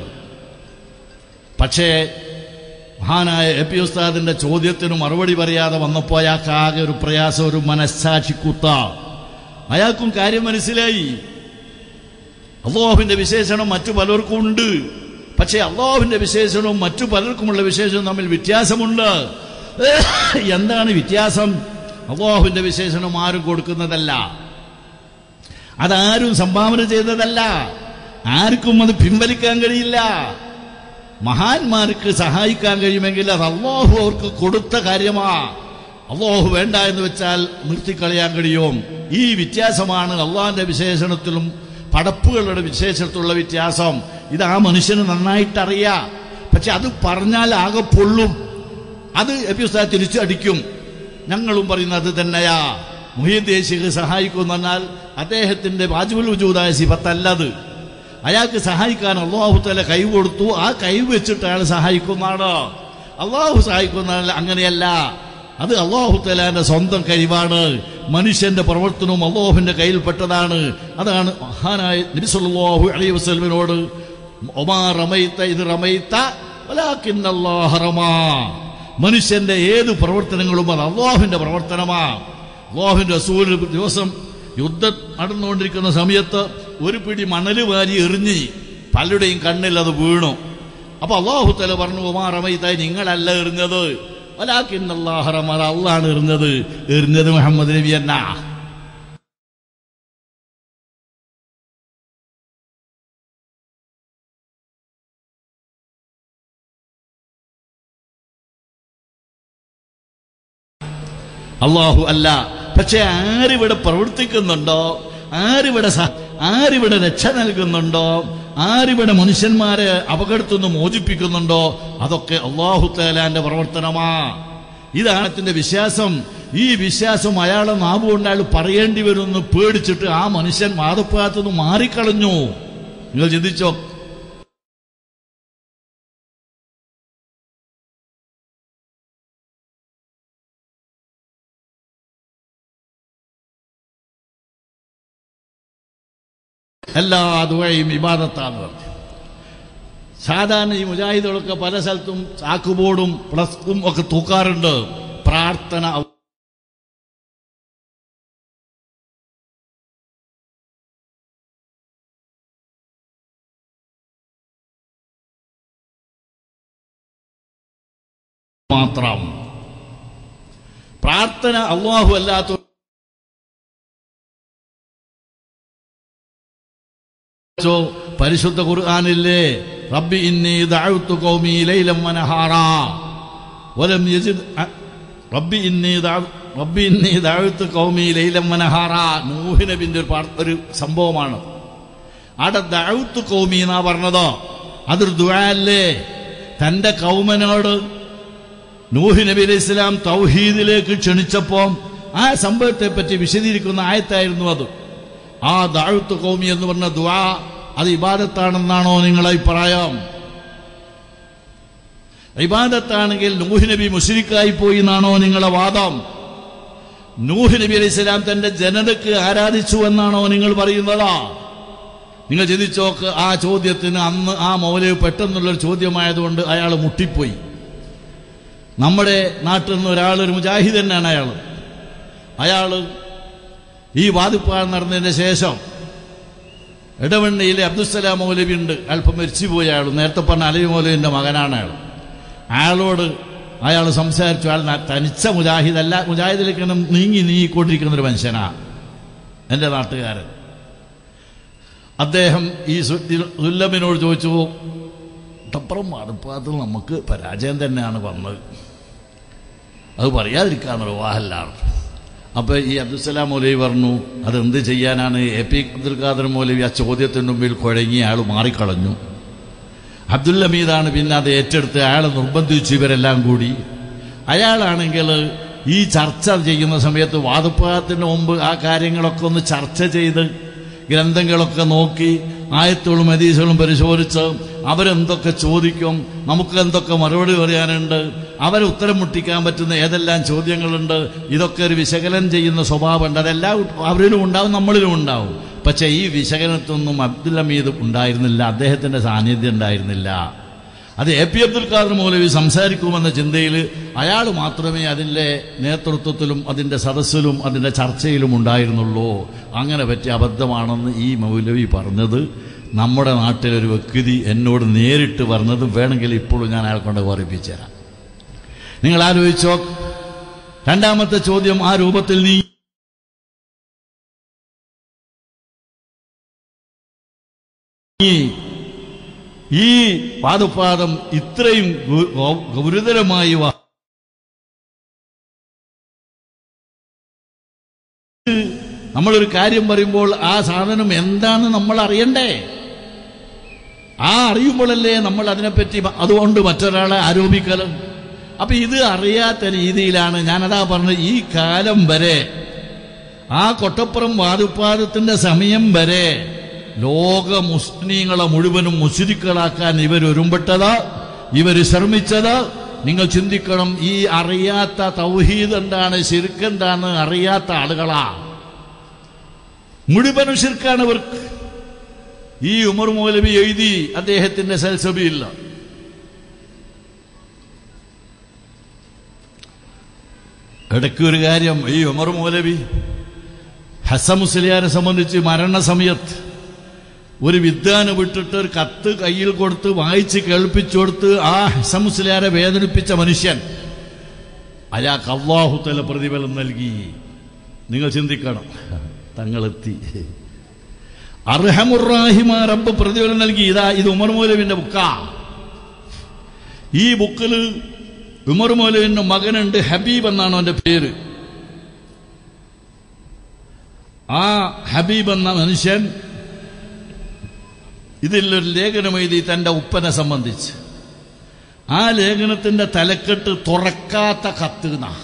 Speaker 1: പക്ഷേ മഹാനായ എ പി ഉസ്താദിന്റെ ചോദ്യത്തിന് മറുപടി പറയാതെ വന്നപ്പോൾ അയാൾക്ക് ആകെ ഒരു പ്രയാസം ഒരു മനസ്സാക്ഷിക്കുത്ത അയാൾക്കും കാര്യം മനസ്സിലായി അള്ളാഹുവിന്റെ വിശേഷണം മറ്റു പലർക്കും ഉണ്ട് പക്ഷേ അള്ളാഹുവിന്റെ വിശേഷണവും മറ്റു പലർക്കുമുള്ള വിശേഷവും തമ്മിൽ വ്യത്യാസമുണ്ട് എന്താണ് വ്യത്യാസം അള്ളാഹുവിന്റെ വിശേഷണം ആരും കൊടുക്കുന്നതല്ല അതാരും സംഭാവന ചെയ്തതല്ല ആർക്കും അത് പിൻവലിക്കാൻ കഴിയില്ല മഹാന്മാർക്ക് സഹായിക്കാൻ കഴിയുമെങ്കിൽ അത് അള്ളാഹു അവർക്ക് കൊടുത്ത കാര്യമാ അള്ളാഹു വേണ്ട എന്ന് വെച്ചാൽ നിർത്തിക്കളയാൻ കഴിയും ഈ വ്യത്യാസമാണ് അള്ളാഹിന്റെ വിശേഷണത്തിലും പടപ്പുകളുടെ വിശേഷത്തിലുള്ള വ്യത്യാസം ഇത് ആ മനുഷ്യന് നന്നായിട്ടറിയാം പക്ഷെ അത് പറഞ്ഞാൽ ആകെ പൊള്ളും അത് എപ്പിസ്താ തിരിച്ചടിക്കും ഞങ്ങളും പറയുന്നത് അത് തന്നെയാ മുഹീൻ ദേശിക്ക് സഹായിക്കും എന്ന് പറഞ്ഞാൽ അദ്ദേഹത്തിന്റെ വാജിബുൽ വജൂദായ സിഫത്തല്ലത് അയാൾക്ക് സഹായിക്കാൻ അള്ളാഹു തല കൈ കൊടുത്തു ആ കൈ വെച്ചിട്ട് അയാൾ സഹായിക്കുന്നതാണ് അള്ളാഹു സഹായിക്കുന്ന അങ്ങനെയല്ല അത് അള്ളാഹു തലാന്റെ സ്വന്തം കഴിവാണ് മനുഷ്യന്റെ പ്രവർത്തനവും അള്ളാഹുവിന്റെ കയ്യിൽപ്പെട്ടതാണ് അതാണ് മഹാനായ നബിസല്ലാഹു അലൈഹി വസ്ലമിനോട് ഒമാ റമൈത്ത ഇത് റമൈത്ത വലാക്കിന്നല്ലാഹ റമാ മനുഷ്യന്റെ ഏത് പ്രവർത്തനങ്ങളും അത് അള്ളാഹുവിന്റെ പ്രവർത്തനമാ അള്ളാഹുവിന്റെ റസൂൽ ദിവസം യുദ്ധം നടന്നുകൊണ്ടിരിക്കുന്ന സമയത്ത് ഒരു പിടി മണല് വാരി എറിഞ്ഞ് പലരുടെയും കണ്ണിൽ അത് വീണു അപ്പൊ അള്ളാഹു തല പറഞ്ഞു ഉമാറമൈത്തായി നിങ്ങളല്ല എറിഞ്ഞത് വലാക്കിന്നല്ലാഹറം അത് അള്ളാണ് എറിഞ്ഞത് എറിഞ്ഞത് മുഹമ്മദ് നബി എന്നാ അള്ളാഹു അല്ല പക്ഷെ ആരിവിടെ പ്രവർത്തിക്കുന്നുണ്ടോ ആരിവിടെ സ- ആരിവിടെ രക്ഷ നൽകുന്നുണ്ടോ ആരിവിടെ മനുഷ്യന്മാരെ അപകടത്തുനിന്ന് മോചിപ്പിക്കുന്നുണ്ടോ അതൊക്കെ അള്ളാഹു തേലാന്റെ പ്രവർത്തനമാ ഇതാണ് അതിന്റെ വിശ്വാസം ഈ വിശ്വാസം അയാളെ നാവുകൊണ്ട് അയാൾ പറയേണ്ടി വരുമെന്ന് പേടിച്ചിട്ട് ആ മനുഷ്യൻ മാതപ്പാത്തുനിന്ന് മാറിക്കളഞ്ഞു നിങ്ങൾ ചിന്തിച്ചോ എല്ലാ ദുവയും വിവാദത്താന്ന് പറഞ്ഞു സാധാരണ ഈ മുജാഹിദുകളൊക്കെ പല സ്ഥലത്തും ചാക്കുബോർഡും പ്ലസ്കും ഒക്കെ തൂക്കാറുണ്ട് പ്രാർത്ഥന മാത്രം പ്രാർത്ഥന അള്ളാഹു അല്ലാത്ത ോ പരിശുദ്ധ ഖുർആനില്ലേ റബ്ബി ഇന്നി ദഅവ്തു ഖൗമി ലൈലം വനഹാറാ വലം യജിദ് അ- റബ്ബി ഇന്നി ദഅവ്- റബ്ബി ഇന്നി ദഅവ്തു ഖൗമി ലൈലം വനഹാറാ നൂഹ് നബിന്റെ ഒരു പാർ- ഒരു സംഭവമാണ് അവിടെ ദഅവ്തു ഖൗമി എന്നാ പറഞ്ഞത് അതൊരു ദുആല്ലേ തന്റെ കൗമനോട് നൂഹ് നബി അലൈഹി ഇസ്ലാം തൗഹീദിലേക്ക് ക്ഷണിച്ചപ്പോൾ ആ സംഭവത്തെ പറ്റി വിശദീകരിക്കുന്ന ആയത്തായിരുന്നു അത് ആ ദാഴ്ത്തു കൗമി എന്ന് പറഞ്ഞ ദുആ അത് ഇബാദത്താണെന്നാണോ നിങ്ങളെ അഭിപ്രായം ഇബാദത്താണെങ്കിൽ നൂഹ് നബി മുസ്ലിക്കായി പോയി എന്നാണോ നിങ്ങളെ വാദം നൂഹ് നബി അലൈഹി സ്വലാം തന്റെ ജനതയ്ക്ക് ആരാധിച്ചു എന്നാണോ നിങ്ങൾ പറയുന്നത് നിങ്ങൾ ചിന്തിച്ചോക്ക് ആ ചോദ്യത്തിന് അന്ന് ആ മൗലവ് പെട്ടെന്നുള്ളൊരു ചോദ്യമായതുകൊണ്ട് അയാൾ മുട്ടിപ്പോയി നമ്മുടെ നാട്ടിൽ നിന്ന് ഒരാൾ ഒരു മുജാഹിദ് തന്നെയാണ് അയാൾ അയാൾ ഈ വാദിപ്പാട് നടന്നതിന് ശേഷം ഇടവണ്ണയിലെ അബ്ദുസലാം മൗലവി ഉണ്ട് അല്പം മരിച്ചുപോയ അയാൾ നേരത്തെ പറഞ്ഞ അലവി മൗലവിന്റെ മകനാണ് അയാൾ അയാളോട് അയാൾ സംസാരിച്ചു അയാൾ ന- തനിച്ച മുജാഹിദല്ല മുജാഹിദിലേക്ക് ഇങ്ങനെ നീങ്ങി നീങ്ങിക്കൊണ്ടിരിക്കുന്ന ഒരു മനുഷ്യനാ എൻ്റെ നാട്ടുകാരൻ അദ്ദേഹം ഈ സു- ഈ സുല്ലമിനോട് ചോദിച്ചു തപ്പുറം അടുപ്പാത്തിൽ നമുക്ക് പരാജയം തന്നെയാണ് വന്നത് അത് പറയാതിരിക്കാൻ നിർവാഹല്ലാണ് അപ്പൊ ഈ അബ്ദുസലാം മൗലവി പറഞ്ഞു അതെന്ത് ചെയ്യാനാണ് എ പി അബ്ദുൽ ഖാദർ മൗലവി ആ ചോദ്യത്തിന് മുമ്പിൽ കുഴങ്ങി അയാൾ മാറിക്കളഞ്ഞു അബ്ദുൽ ഹമീദാണ് പിന്നെ അത് ഏറ്റെടുത്ത് അയാളെ നിർബന്ധിച്ചു ഇവരെല്ലാം കൂടി അയാളാണെങ്കിൽ ഈ ചർച്ച ചെയ്യുന്ന സമയത്ത് വാദപ്രവാദത്തിന് മുമ്പ് ആ കാര്യങ്ങളൊക്കെ ഒന്ന് ചർച്ച ചെയ്ത് ഗ്രന്ഥങ്ങളൊക്കെ നോക്കി ആയത്തുകളും ഹദീസുകളും പരിശോധിച്ച് അവരെന്തൊക്കെ ചോദിക്കും നമുക്ക് എന്തൊക്കെ മറുപടി പറയാനുണ്ട് അവരെ ഉത്തരം മുട്ടിക്കാൻ പറ്റുന്ന ഏതെല്ലാം ചോദ്യങ്ങളുണ്ട് ഇതൊക്കെ ഒരു വിശകലനം ചെയ്യുന്ന സ്വഭാവമുണ്ട് അതെല്ലാം അവരിലും ഉണ്ടാവും നമ്മളിലും ഉണ്ടാവും പക്ഷേ ഈ വിശകലനത്തൊന്നും അബ്ദുൽ ഹമീദ് ഉണ്ടായിരുന്നില്ല അദ്ദേഹത്തിന്റെ സാന്നിധ്യം ഉണ്ടായിരുന്നില്ല അത് എ പി അബ്ദുൽ ഖാദർ മൗലവി സംസാരിക്കുമെന്ന ചിന്തയിൽ അയാൾ മാത്രമേ അതിൻ്റെ നേതൃത്വത്തിലും അതിൻ്റെ സദസ്സിലും അതിൻ്റെ ചർച്ചയിലും ഉണ്ടായിരുന്നുള്ളൂ അങ്ങനെ പറ്റിയ അബദ്ധമാണെന്ന് ഈ മൗലവി പറഞ്ഞത് നമ്മുടെ നാട്ടിലൊരു വ്യക്തി എന്നോട് നേരിട്ട് പറഞ്ഞത് വേണമെങ്കിൽ ഇപ്പോഴും ഞാൻ അയാൾ കൊണ്ട് ഓർപ്പിച്ചു തരാം നിങ്ങൾ ആലോചിച്ചോ രണ്ടാമത്തെ ചോദ്യം ആ രൂപത്തിൽ നീ ഈ പാദപാദം ഇത്രയും ഗു- ഗൗ- ഗുരുതരമായി വ- നമ്മളൊരു കാര്യം പറയുമ്പോൾ ആ സാധനം എന്താണ് നമ്മൾ അറിയണ്ടേ ആ അറിയുമ്പോഴല്ലേ നമ്മൾ അതിനെപ്പറ്റി മ- അതുകൊണ്ട് മറ്റൊരാളെ ആരോപിക്കലും അപ്പൊ ഇത് അറിയാത്ത രീതിയിലാണ് ഞാനതാ പറഞ്ഞത് ഈ കാലം വരെ ആ കൊട്ടപ്പുറം വാതുപ്പാദത്തിന്റെ സമയം വരെ ലോക മുസ്ലിങ്ങളെ മുഴുവനും മുസ്ലിക്കളാക്കാൻ ഇവരൊരുമ്പെട്ടത് ഇവർ ശ്രമിച്ചത് നിങ്ങൾ ചിന്തിക്കണം ഈ അറിയാത്ത തൗഹീദ് എന്താണ് ശിർക്ക് എന്താണ് അറിയാത്ത ആളുകളാ മുഴുവനും ശിർക്കാണ് ഇവർക്ക് ഈ ഉമർ മൗലവി എഴുതി അദ്ദേഹത്തിന്റെ സൽസബിയില്ല ഇടയ്ക്ക് ഒരു കാര്യം ഈ ഉമർ മൗലവി ഹസൻ മുസ്ലിയാരെ സംബന്ധിച്ച് മരണസമയത്ത് ഒരു വിദ്വാന് വിട്ടിട്ട് ഒരു കത്ത് കയ്യിൽ കൊടുത്ത് വായിച്ച് കേൾപ്പിച്ചു കൊടുത്ത് ആ ഹസൻ മുസ്ലിയാരെ വേദനിപ്പിച്ച മനുഷ്യൻ അയാൾക്ക് അള്ളാഹുത്തല പ്രതിഫലം നൽകി നിങ്ങൾ ചിന്തിക്കണം തങ്ങളെത്തി അർഹമുറാഹിമ റബ്ബ് പ്രതിഫലം നൽകി ഇതാ ഇത് ഉമർ മൗലവിന്റെ ബുക്കാ ഈ ബുക്കിൽ ഉമർ മൗലവിന്റെ മകനുണ്ട് ഹബീബ് എന്നാണ് അവന്റെ പേര് ആ ഹബീബ് എന്ന മനുഷ്യൻ ഇതിലൊരു ലേഖനം എഴുതി തന്റെ ഉപ്പനെ സംബന്ധിച്ച് ആ ലേഖനത്തിന്റെ തലക്കെട്ട് തുറക്കാത്ത കത്ത് എന്നാ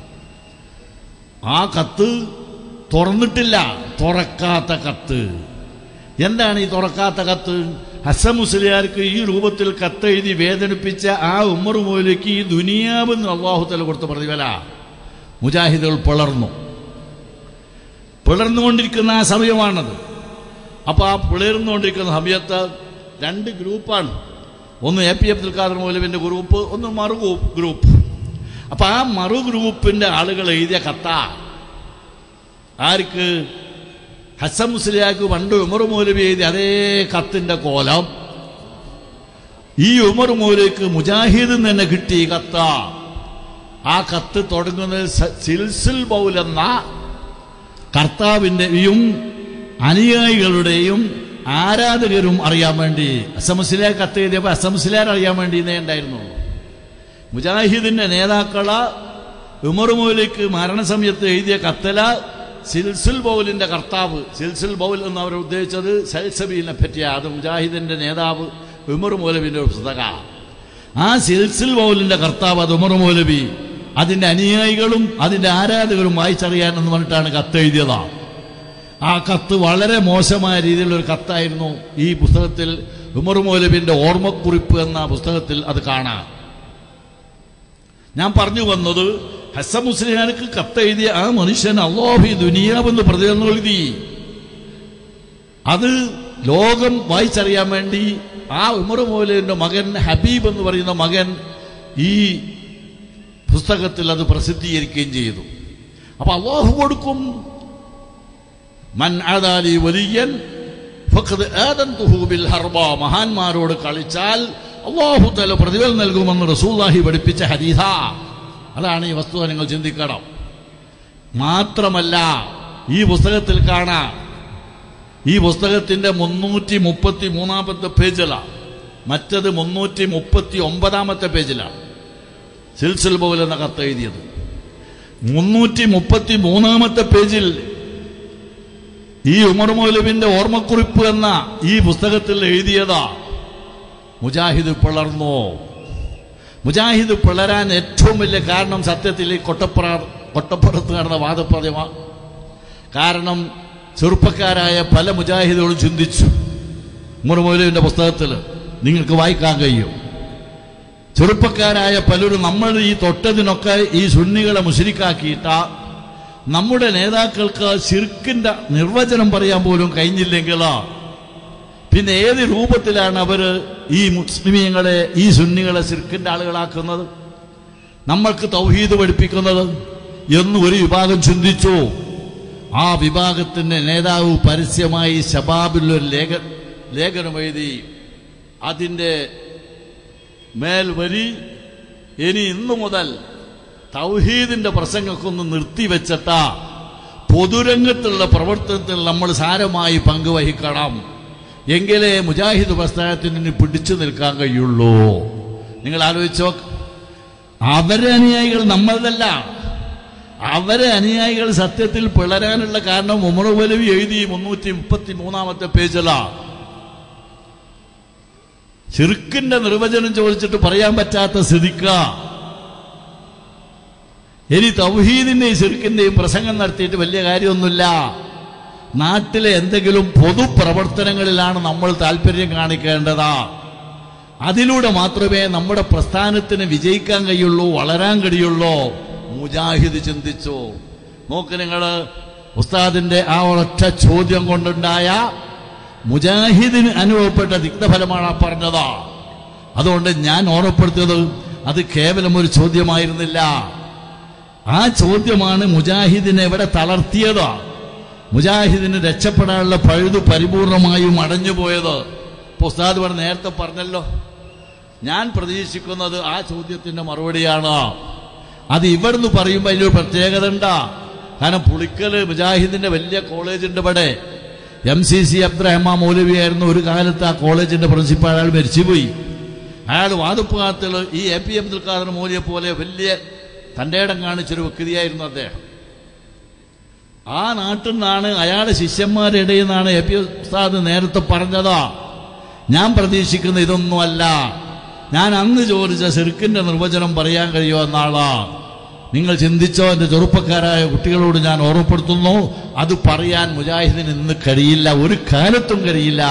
Speaker 1: ആ കത്ത് തുറന്നിട്ടില്ല തുറക്കാത്ത കത്ത് എന്താണ് ഈ തുറക്കാത്ത കത്ത് ഹസൻ മുസ്ലിയാർക്ക് ഈ രൂപത്തിൽ കത്തെഴുതി വേദനിപ്പിച്ച ആ ഉമ്മർ മോലേക്ക് ഈ ദുനിയാവെന്ന് അള്ളാഹുത്തല കൊടുത്ത പ്രതിഫല മുജാഹിദുകൾ പിളർന്നു പിളർന്നുകൊണ്ടിരിക്കുന്ന ആ സമയമാണത് അപ്പൊ ആ പിളർന്നുകൊണ്ടിരിക്കുന്ന സമയത്ത് രണ്ട് ഗ്രൂപ്പാണ് ഒന്ന് എ പി അബ്ദുൽ ഖാദർ മൗലവിന്റെ ഗ്രൂപ്പ് ഒന്ന് മറു ഗ്രൂപ്പ് അപ്പൊ ആ മറു ഗ്രൂപ്പിന്റെ ആളുകൾ എഴുതിയ കത്ത ആർക്ക് ഹസൻ മുസ്ലിയാക്ക് പണ്ട് ഉമർ മൗലവി എഴുതിയ അതേ കത്തിന്റെ കോലം ഈ ഉമർ മൗലവിക്ക് മുജാഹിദിൽ നിന്ന് തന്നെ കിട്ടി ഈ കത്ത ആ കത്ത് തുടങ്ങുന്നത് സ- സിൽസിൽ ബൗൽ എന്ന കർത്താവിന്റെയും അനുയായികളുടെയും ആരാധകരും അറിയാൻ വേണ്ടി അസമുസ്ലിയാർ കത്ത് എഴുതിയപ്പോൾ അസമുസ്ലിയാർ അറിയാൻ വേണ്ടി ഇന്നേ ഉണ്ടായിരുന്നുള്ളൂ മുജാഹിദിന്റെ നേതാക്കള ഉമർ മൗലിക്ക് മരണസമയത്ത് എഴുതിയ കത്തല സിൽസിൽ ബൗലിന്റെ കർത്താവ് സിൽസിൽ ബൗൽ എന്ന് അവർ ഉദ്ദേശിച്ചത് സൽസബീലിനെ പറ്റിയ അത് മുജാഹിദിന്റെ നേതാവ് ഉമർ മൗലവിന്റെ ഒരു പുസ്തക ആ സിൽസിൽ ബൗലിന്റെ കർത്താവ് അത് ഉമർ മൗലവി അതിന്റെ അനുയായികളും അതിന്റെ ആരാധകരും വായിച്ചറിയാൻ എന്ന് പറഞ്ഞിട്ടാണ് കത്ത് എഴുതിയതാ ആ കത്ത് വളരെ മോശമായ രീതിയിലുള്ള ഒരു കത്തായിരുന്നു ഈ പുസ്തകത്തിൽ ഉമർ മൗലവിന്റെ ഓർമ്മക്കുറിപ്പ് എന്ന പുസ്തകത്തിൽ അത് കാണാം ഞാൻ പറഞ്ഞു വന്നത് ഹസൻ മുസ്ലിയാർക്ക് കത്തെഴുതിയ ആ മനുഷ്യൻ അള്ളാഹി ദുനിയാവെന്ന് പ്രതികരണം എഴുതി അത് ലോകം വായിച്ചറിയാൻ വേണ്ടി ആ ഉമർ മൗലവിന്റെ മകൻ ഹബീബ് എന്ന് പറയുന്ന മകൻ ഈ പുസ്തകത്തിൽ അത് പ്രസിദ്ധീകരിക്കുകയും ചെയ്തു അപ്പൊ അള്ളാഹു കൊടുക്കും മൻ ആദാലി വലിയൻ ഫഖദ് ആദൻതുഹു ബിൽ ഹർബ മഹാന്മാരോട് കളിച്ചാൽ അള്ളാഹു തല പ്രതിഫലം നൽകുമെന്ന് റസൂല്ലാഹി പഠിപ്പിച്ച ഹരീത അതാണ് ഈ വസ്തുത നിങ്ങൾ ചിന്തിക്കണം മാത്രമല്ല ഈ പുസ്തകത്തിൽ കാണാം ഈ പുസ്തകത്തിന്റെ മുന്നൂറ്റി മുപ്പത്തി മൂന്നാമത്തെ പേജിലാണ് മറ്റത് മുന്നൂറ്റി മുപ്പത്തി ഒമ്പതാമത്തെ പേജിലാണ് സിൽസിൽ ബൗൽ എന്ന കത്ത് എഴുതിയത് മുന്നൂറ്റി മുപ്പത്തി മൂന്നാമത്തെ പേജിൽ ഈ ഉമർ മൗലവിന്റെ ഓർമ്മക്കുറിപ്പ് എന്ന ഈ പുസ്തകത്തിൽ എഴുതിയതാ മുജാഹിദ് പിളർന്നോ മുജാഹിദ് പിളരാൻ ഏറ്റവും വലിയ കാരണം സത്യത്തിൽ ഈ കൊട്ടപ്പുറ കൊട്ടപ്പുറത്ത് നടന്ന വാദപ്രതിമ കാരണം ചെറുപ്പക്കാരായ പല മുജാഹിദുകളും ചിന്തിച്ചു ഉമർ മൗലവിന്റെ പുസ്തകത്തിൽ നിങ്ങൾക്ക് വായിക്കാൻ കഴിയും ചെറുപ്പക്കാരായ പലരും നമ്മൾ ഈ തൊട്ടതിനൊക്കെ ഈ സുന്നികളെ മുശരിക്കാക്കിയിട്ട നമ്മുടെ നേതാക്കൾക്ക് ശിർക്കിന്റെ നിർവചനം പറയാൻ പോലും കഴിഞ്ഞില്ലെങ്കിൽ പിന്നെ ഏത് രൂപത്തിലാണ് അവർ ഈ മുസ്ലിമീങ്ങളെ ഈ സുന്നികളെ ശിർക്കിന്റെ ആളുകളാക്കുന്നത് നമ്മൾക്ക് തൗഹീദ് പഠിപ്പിക്കുന്നത് എന്ന് ഒരു വിഭാഗം ചിന്തിച്ചു ആ വിഭാഗത്തിന്റെ നേതാവ് പരസ്യമായി ശബാബിൽ ഒരു ലേഖ ലേഖനം എഴുതി അതിൻ്റെ മേൽ വരി ഇനി ഇന്നു മുതൽ തൗഹീദിന്റെ പ്രസംഗമൊക്കെ നിർത്തിവെച്ചിട്ടാ പൊതുരംഗത്തുള്ള പ്രവർത്തനത്തിൽ നമ്മൾ സാരമായി പങ്കുവഹിക്കണം എങ്കിലേ മുജാഹിദ് പ്രസ്ഥാനത്തിന് പിടിച്ചു നിൽക്കാൻ കഴിയുള്ളൂ നിങ്ങൾ ആലോചിച്ചോ അവരെ അനുയായികൾ നമ്മളതല്ല അവരെ അനുയായികൾ സത്യത്തിൽ പിളരാനുള്ള കാരണം ഉമർ വലവി എഴുതി മുന്നൂറ്റി മുപ്പത്തി മൂന്നാമത്തെ പേജിലാ ചെറുക്കിന്റെ നിർവചനം ചോദിച്ചിട്ട് പറയാൻ പറ്റാത്ത സ്ഥിതിക്ക ഇനി തൗഹീദിന്റെയും ചെറുക്കിന്റെയും പ്രസംഗം നടത്തിയിട്ട് വലിയ കാര്യമൊന്നുമില്ല നാട്ടിലെ എന്തെങ്കിലും പൊതുപ്രവർത്തനങ്ങളിലാണ് നമ്മൾ താല്പര്യം കാണിക്കേണ്ടതാ അതിലൂടെ മാത്രമേ നമ്മുടെ പ്രസ്ഥാനത്തിന് വിജയിക്കാൻ കഴിയുള്ളൂ വളരാൻ കഴിയുള്ളൂ മുജാഹിദ് ചിന്തിച്ചു നോക്ക് നിങ്ങൾ ഉസ്താദിന്റെ ആ ഒരൊറ്റ ചോദ്യം കൊണ്ടുണ്ടായ മുജാഹിദിന് അനുഭവപ്പെട്ട ദിഗ്ധഫലമാണ് ആ പറഞ്ഞത് അതുകൊണ്ട് ഞാൻ ഓർമ്മപ്പെടുത്തിയത് അത് കേവലം ഒരു ചോദ്യമായിരുന്നില്ല ആ ചോദ്യമാണ് മുജാഹിദിനെ എവിടെ തളർത്തിയത് മുജാഹിദിന് രക്ഷപ്പെടാനുള്ള പഴുതു പരിപൂർണമായും അടഞ്ഞുപോയത് ഇപ്പൊ ഉസ്താദ് ഇവിടെ നേരത്തെ പറഞ്ഞല്ലോ ഞാൻ പ്രതീക്ഷിക്കുന്നത് ആ ചോദ്യത്തിന്റെ മറുപടിയാണ് അത് ഇവിടുന്ന് പറയുമ്പോൾ അതിനൊരു പ്രത്യേകത ഉണ്ടാ കാരണം പുളിക്കല് മുജാഹിദിന്റെ വലിയ കോളേജ് ഉണ്ട് ഇവിടെ എം സി സി അബ്ദുറഹ്മാൻ മൗലവിയായിരുന്നു ഒരു കാലത്ത് ആ കോളേജിന്റെ പ്രിൻസിപ്പാൾ അയാൾ മരിച്ചുപോയി അയാൾ വാതുപ്പുകാത്തിൽ ഈ എ പി അബ്ദുൽ ഖാദർ മൗലിയെ പോലെ വലിയ തൻ്റെ ഇടം കാണിച്ചൊരു വ്യക്തിയായിരുന്നു അദ്ദേഹം ആ നാട്ടിൽ നിന്നാണ് അയാളുടെ ശിഷ്യന്മാരുടെ ഇടയിൽ നിന്നാണ് എ പി ഉസ്താദ് നേരത്തെ പറഞ്ഞതാ ഞാൻ പ്രതീക്ഷിക്കുന്ന ഇതൊന്നുമല്ല ഞാൻ അന്ന് ചോദിച്ച ചെറുക്കിന്റെ നിർവചനം പറയാൻ കഴിയുമോ എന്നാളാ നിങ്ങൾ ചിന്തിച്ചോ എന്റെ ചെറുപ്പക്കാരായ കുട്ടികളോട് ഞാൻ ഓർമ്മപ്പെടുത്തുന്നു അത് പറയാൻ മുജാഹിദിന് ഇന്ന് കഴിയില്ല ഒരു കാലത്തും കഴിയില്ല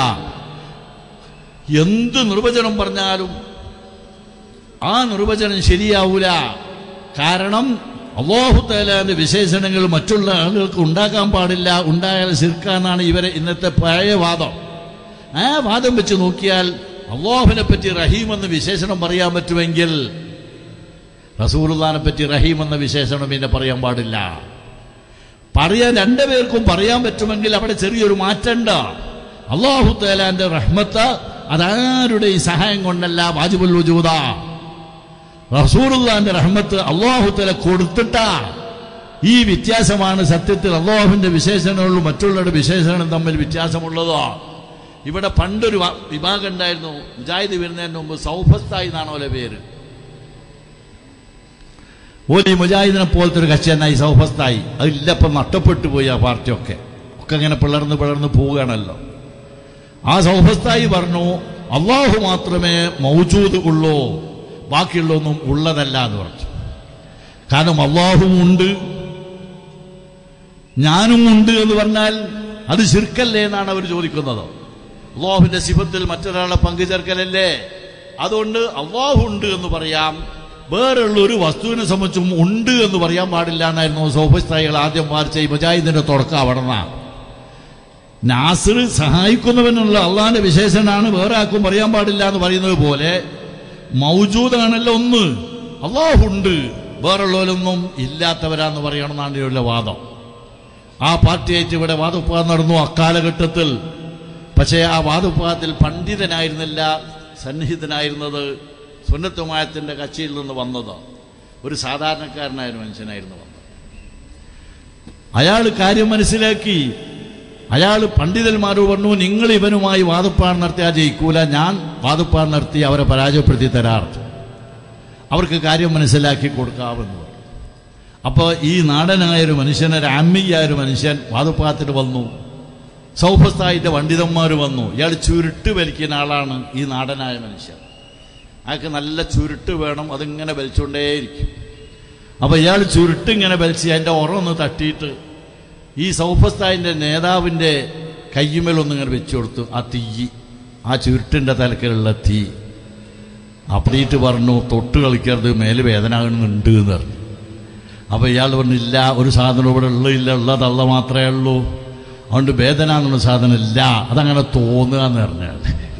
Speaker 1: എന്ത് നിർവചനം പറഞ്ഞാലും ആ നിർവചനം ശരിയാവൂല കാരണം അള്ളാഹു തലാന്റെ വിശേഷണങ്ങൾ മറ്റുള്ള ആളുകൾക്ക് ഉണ്ടാക്കാൻ പാടില്ല ഉണ്ടായാൽ ശിർക്കാന്നാണ് ഇവരെ ഇന്നത്തെ പഴയ വാദം ആ വാദം വെച്ച് നോക്കിയാൽ അള്ളാഹുവിനെ പറ്റി റഹീം എന്ന വിശേഷണം പറയാൻ പറ്റുമെങ്കിൽ റസൂലുള്ളാനെ പറ്റി റഹീം എന്ന വിശേഷണം പിന്നെ പറയാൻ പാടില്ല പറയാൻ രണ്ടുപേർക്കും പറയാൻ പറ്റുമെങ്കിൽ അവിടെ ചെറിയൊരു മാറ്റമുണ്ട് അള്ളാഹു തലാന്റെ റഹ്മത്ത് അതാരുടെയും സഹായം കൊണ്ടല്ല വാജിബുൽ വജൂദ റസൂറുല്ലാന്റെ റഹ്മത്ത് അള്ളാഹു തല കൊടുത്തിട്ടാ ഈ വ്യത്യാസമാണ് സത്യത്തിൽ അള്ളാഹുവിന്റെ വിശേഷണങ്ങളും മറ്റുള്ളവരുടെ വിശേഷണങ്ങളും തമ്മിൽ വ്യത്യാസമുള്ളത് ഇവിടെ പണ്ടൊരു വ- വിഭാഗം ഉണ്ടായിരുന്നു മുജാഹിദ് വരുന്നതിന് മുമ്പ് സൗഫസ്തായി എന്നാണ് ഓലെ പേര് ഓലി മുജാഹിദിനെ പോലത്തെ ഒരു കക്ഷി എന്നായി സൗഫസ്തായി അതില്ല ഇപ്പം നഷ്ടപ്പെട്ടു പോയി ആ പാർട്ടിയൊക്കെ ഒക്കെ ഇങ്ങനെ പിളർന്ന് പിളർന്ന് പോവുകയാണല്ലോ ആ സൗഫസ്തായി പറഞ്ഞു അള്ളാഹു മാത്രമേ മൗജൂദ് ഉള്ളൂ ബാക്കിയുള്ളൊന്നും ഉള്ളതല്ല എന്ന് പറഞ്ഞു കാരണം അള്ളാഹുവും ഉണ്ട് ഞാനും ഉണ്ട് എന്ന് പറഞ്ഞാൽ അത് ശിർക്കല്ലേ എന്നാണ് അവർ ചോദിക്കുന്നത് അള്ളാഹുവിന്റെ സിഫത്തിൽ മറ്റൊരാളെ പങ്കുചേർക്കലല്ലേ അതുകൊണ്ട് അള്ളാഹു ഉണ്ട് എന്ന് പറയാം വേറെയുള്ള ഒരു വസ്തുവിനെ സംബന്ധിച്ചും ഉണ്ട് എന്ന് പറയാൻ പാടില്ല എന്നായിരുന്നു സൗഫസ്ഥായികൾ ആദ്യം മാർച്ച ഈ മുജാഹിദിന്റെ തുടക്കം അവിടെ നിന്നാണ് നാസിർ സഹായിക്കുന്നവനുള്ള അള്ളാഹിന്റെ വിശേഷനാണ് വേറെ ആർക്കും പറയാൻ പാടില്ല എന്ന് പറയുന്നത് പോലെ മൗജൂദാണല്ലോ ഒന്ന് അള്ളാഹുണ്ട് വേറുള്ളവരൊന്നും ഇല്ലാത്തവരാന്ന് പറയണമെന്നാണ് ഇവരുടെ വാദം ആ പാർട്ടിയായിട്ട് ഇവിടെ വാദോപാദം നടന്നു അക്കാലഘട്ടത്തിൽ പക്ഷേ ആ വാദോപാദത്തിൽ പണ്ഡിതനായിരുന്നില്ല സന്നിഹിതനായിരുന്നത് സുന്നത്തുമായത്തിൻ്റെ കച്ചിയിൽ നിന്ന് വന്നത് ഒരു സാധാരണക്കാരനായ ഒരു മനുഷ്യനായിരുന്നു വന്നത് അയാൾ കാര്യം മനസ്സിലാക്കി അയാൾ പണ്ഡിതന്മാരോട് പറഞ്ഞു നിങ്ങൾ ഇവനുമായി വാദപ്പാട് നടത്തിയാൽ ജയിക്കൂല ഞാൻ വാദപ്പാട് നടത്തി അവരെ പരാജയപ്പെടുത്തി തരാറുണ്ട് അവർക്ക് കാര്യം മനസ്സിലാക്കി കൊടുക്കാമെന്ന് പറഞ്ഞു അപ്പോൾ ഈ നാടനായ ഒരു മനുഷ്യൻ ഒരു അമ്മിയായ ഒരു മനുഷ്യൻ വാദപ്പാത്തിന് വന്നു സൗഭസ്ഥായിട്ട് പണ്ഡിതന്മാർ വന്നു ഇയാൾ ചുരുട്ട് വലിക്കുന്ന ആളാണ് ഈ നാടനായ മനുഷ്യൻ അയാൾക്ക് നല്ല ചുരുട്ട് വേണം അതിങ്ങനെ വലിച്ചുകൊണ്ടേയിരിക്കും അപ്പൊ ഇയാൾ ചുരുട്ട് ഇങ്ങനെ വലിച്ച് അതിന്റെ ഉറന്ന് തട്ടിയിട്ട് ഈ സൗഭസ്ഥായിന്റെ നേതാവിന്റെ കയ്യുമേലൊന്നും ഇങ്ങനെ വെച്ചു കൊടുത്തു ആ തീ ആ ചുരുട്ടിന്റെ തലക്കിലുള്ള തീ അപ്പടിയിട്ട് പറഞ്ഞു തൊട്ട് കളിക്കരുത് മേല് വേദനാകുന്നുണ്ട് എന്ന് പറഞ്ഞു അപ്പൊ ഇയാൾ പറഞ്ഞില്ല ഒരു സാധനം ഇവിടെ ഉള്ളില്ല ഉള്ളതള്ള മാത്രമേ ഉള്ളൂ അതുകൊണ്ട് വേദന എന്നുള്ള സാധനം ഇല്ല അതങ്ങനെ തോന്നുക എന്ന് പറഞ്ഞാൽ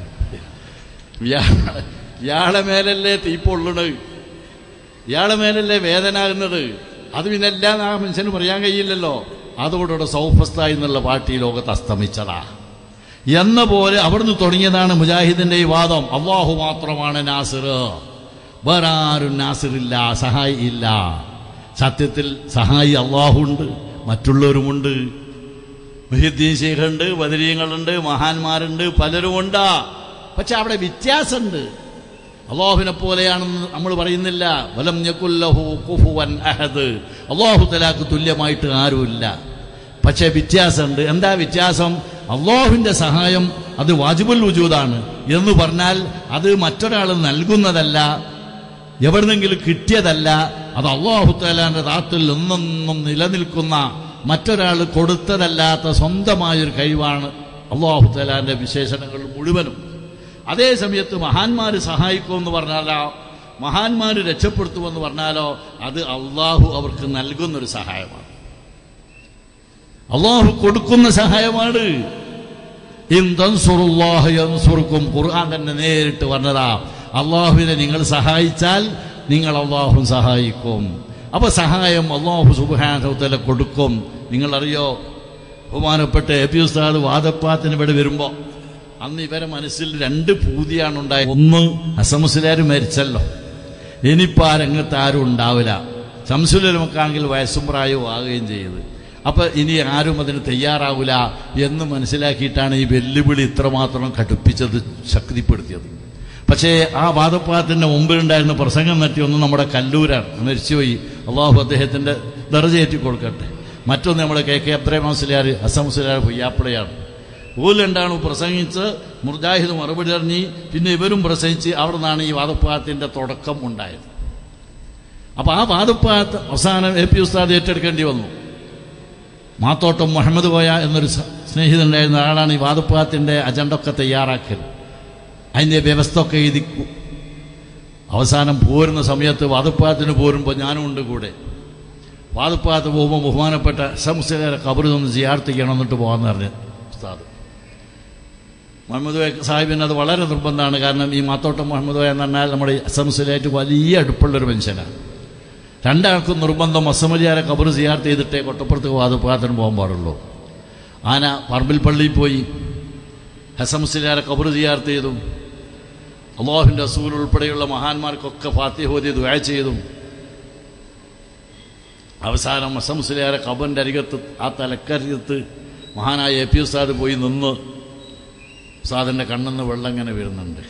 Speaker 1: ഇയാളെ ഇയാളെ മേലല്ലേ തീ പൊള്ളണത് ഇയാളെ മേലല്ലേ വേദനാകുന്നത് അത് പിന്നെ എല്ലാം ആ മനുഷ്യന് പറയാൻ കഴിയില്ലല്ലോ അതോടുകൂടെ സൗഫസ്തായി എന്നുള്ള പാർട്ടി ലോകത്ത് അസ്തമിച്ചതാ എന്ന പോലെ അവിടുന്ന് തുടങ്ങിയതാണ് മുജാഹിദിന്റെ ഈ വാദം അള്ളാഹു മാത്രമാണ് നാസിർ വേറെ ആരും നാസിറില്ല സഹായി ഇല്ല സത്യത്തിൽ സഹായി അള്ളാഹുണ്ട് മറ്റുള്ളവരുമുണ്ട് മുഹിദ്ദീൻ ശേഖുണ്ട് ബദരീങ്ങളുണ്ട് മഹാന്മാരുണ്ട് പലരുമുണ്ട് പക്ഷെ അവിടെ വ്യത്യാസമുണ്ട് അള്ളാഹുവിനെ പോലെയാണെന്ന് നമ്മൾ പറയുന്നില്ല വലം ഞക്കുല്ലഹു കുഫുവൻ അഹദ് അള്ളാഹു തലാക്ക് തുല്യമായിട്ട് ആരുമില്ല പക്ഷേ വ്യത്യാസമുണ്ട് എന്താ വ്യത്യാസം അള്ളാഹുവിന്റെ സഹായം അത് വാജിബുൽ വജൂദാണ് എന്ന് പറഞ്ഞാൽ അത് മറ്റൊരാൾ നൽകുന്നതല്ല എവിടുന്നെങ്കിലും കിട്ടിയതല്ല അത് അള്ളാഹു തലാന്റെ താത്തിൽ നിന്നൊന്നും നിലനിൽക്കുന്ന മറ്റൊരാൾ കൊടുത്തതല്ലാത്ത സ്വന്തമായൊരു കഴിവാണ് അള്ളാഹു തലാന്റെ വിശേഷണങ്ങൾ മുഴുവനും അതേ സമയത്ത് മഹാന്മാർ സഹായിക്കുമെന്ന് പറഞ്ഞാലോ മഹാന്മാർ രക്ഷപ്പെടുത്തുമെന്ന് പറഞ്ഞാലോ അത് അള്ളാഹു അവർക്ക് നൽകുന്നൊരു സഹായമാണ് അള്ളാഹു കൊടുക്കുന്ന സഹായമാണ് ും ഖുർആൻ തന്നെ നേരിട്ട് പറഞ്ഞതാ അള്ളാഹുവിനെ നിങ്ങൾ സഹായിച്ചാൽ നിങ്ങൾ അള്ളാഹു സഹായിക്കും അപ്പൊ സഹായം അള്ളാഹു സുബാനത്തല കൊടുക്കും നിങ്ങളറിയോ ബഹുമാനപ്പെട്ട എ പി ഉസ്താദ് വാദപ്പാത്തിന് ഇവിടെ വരുമ്പോ അന്ന് ഇവരെ മനസ്സിൽ രണ്ട് പൂതിയാണ് ഉണ്ടായത് ഒന്ന് അസമുസ്ലാർ മരിച്ചല്ലോ ഇനിയിപ്പോൾ ആ രംഗത്ത് ആരും ഉണ്ടാവില്ല ശംസുലമക്കാണെങ്കിൽ വയസ്സും പ്രായവും ആകുകയും ചെയ്ത് അപ്പൊ ഇനി ആരും അതിന് തയ്യാറാവില്ല എന്ന് മനസ്സിലാക്കിയിട്ടാണ് ഈ വെല്ലുവിളി ഇത്രമാത്രം കടുപ്പിച്ചത് ശക്തിപ്പെടുത്തിയത് പക്ഷേ ആ വാദപ്പാത്തിന്റെ മുമ്പിലുണ്ടായിരുന്ന പ്രസംഗം നടത്തി ഒന്ന് നമ്മുടെ കല്ലൂരാണ് മരിച്ചുപോയി അള്ളാഹു അദ്ദേഹത്തിന്റെ ദർജയേറ്റി കൊടുക്കട്ടെ മറ്റൊന്ന് നമ്മുടെ കെ കെ അബ്ദുറഹ്മാൻ മുസ്ലിയാർ അസം മുസ്ലിയാർ പൊയ്യാപ്പിളയാണ് ഓലുണ്ടാണ് പ്രസംഗിച്ച് മുർജാഹിദ് മറുപടി അറിഞ്ഞ് പിന്നെ ഇവരും പ്രസംഗിച്ച് അവിടെ നിന്നാണ് ഈ വാദപ്പാത്തിന്റെ തുടക്കം ഉണ്ടായത് അപ്പൊ ആ വാദപ്പാത്ത് അവസാനം എ പി ഉസ്താദ് ഏറ്റെടുക്കേണ്ടി വന്നു മാത്തോട്ടം മുഹമ്മദ് കോയ എന്നൊരു സ- സ്നേഹിതനുണ്ടായിരുന്ന ആളാണ് ഈ വാദപ്പാത്തിന്റെ അജണ്ട ഒക്കെ തയ്യാറാക്കൽ അതിന്റെ വ്യവസ്ഥ ഒക്കെ എഴുതി കു- അവസാനം പോരുന്ന സമയത്ത് വാദപ്പാത്തിന് പോരുമ്പോൾ ഞാനും ഉണ്ട് കൂടെ വാദപ്പാത്ത് പോകുമ്പോൾ ബഹുമാനപ്പെട്ട സംസ്ഥയുടെ കബറിൽ നിന്ന് ജിയാർത്തിക്കണം എന്നിട്ട് പോകാമെന്ന് പറഞ്ഞു ഉസ്താദ് മുഹമ്മദ് കോയ സാഹിബിന് അത് വളരെ നിർബന്ധമാണ് കാരണം ഈ മാത്തോട്ടം മുഹമ്മദ് കോയ എന്ന് പറഞ്ഞാൽ നമ്മുടെ അസംസിലായിട്ട് വലിയ അടുപ്പുള്ളൊരു മനുഷ്യനാണ് രണ്ടാൾക്കും നിർബന്ധം അസമലിയാരെ കബർ സിയാർത്ത് ചെയ്തിട്ടേ കൊട്ടപ്പുറത്ത് വാദപ്പാത്തിന് പോകാൻ പാടുള്ളൂ ആന പറമ്പിൽ പള്ളിയിൽ പോയി ഹസംസിലാരെ കബർ സിയാർത്ത് ചെയ്തു അള്ളാഹുവിൻ്റെ റസൂൽ ഉൾപ്പെടെയുള്ള മഹാന്മാർക്കൊക്കെ ഫാത്തിഹോദി ദുആ ചെയ്തു അവസാനം അസംസിലാരെ കബറിൻ്റെ അരികത്ത് ആ തലക്കരികത്ത് മഹാനായ എ പി ഉസ്താദ് പോയി നിന്ന് ഉസ്താദിൻ്റെ കണ്ണിന്ന് വെള്ളം ഇങ്ങനെ വീഴുന്നുണ്ട്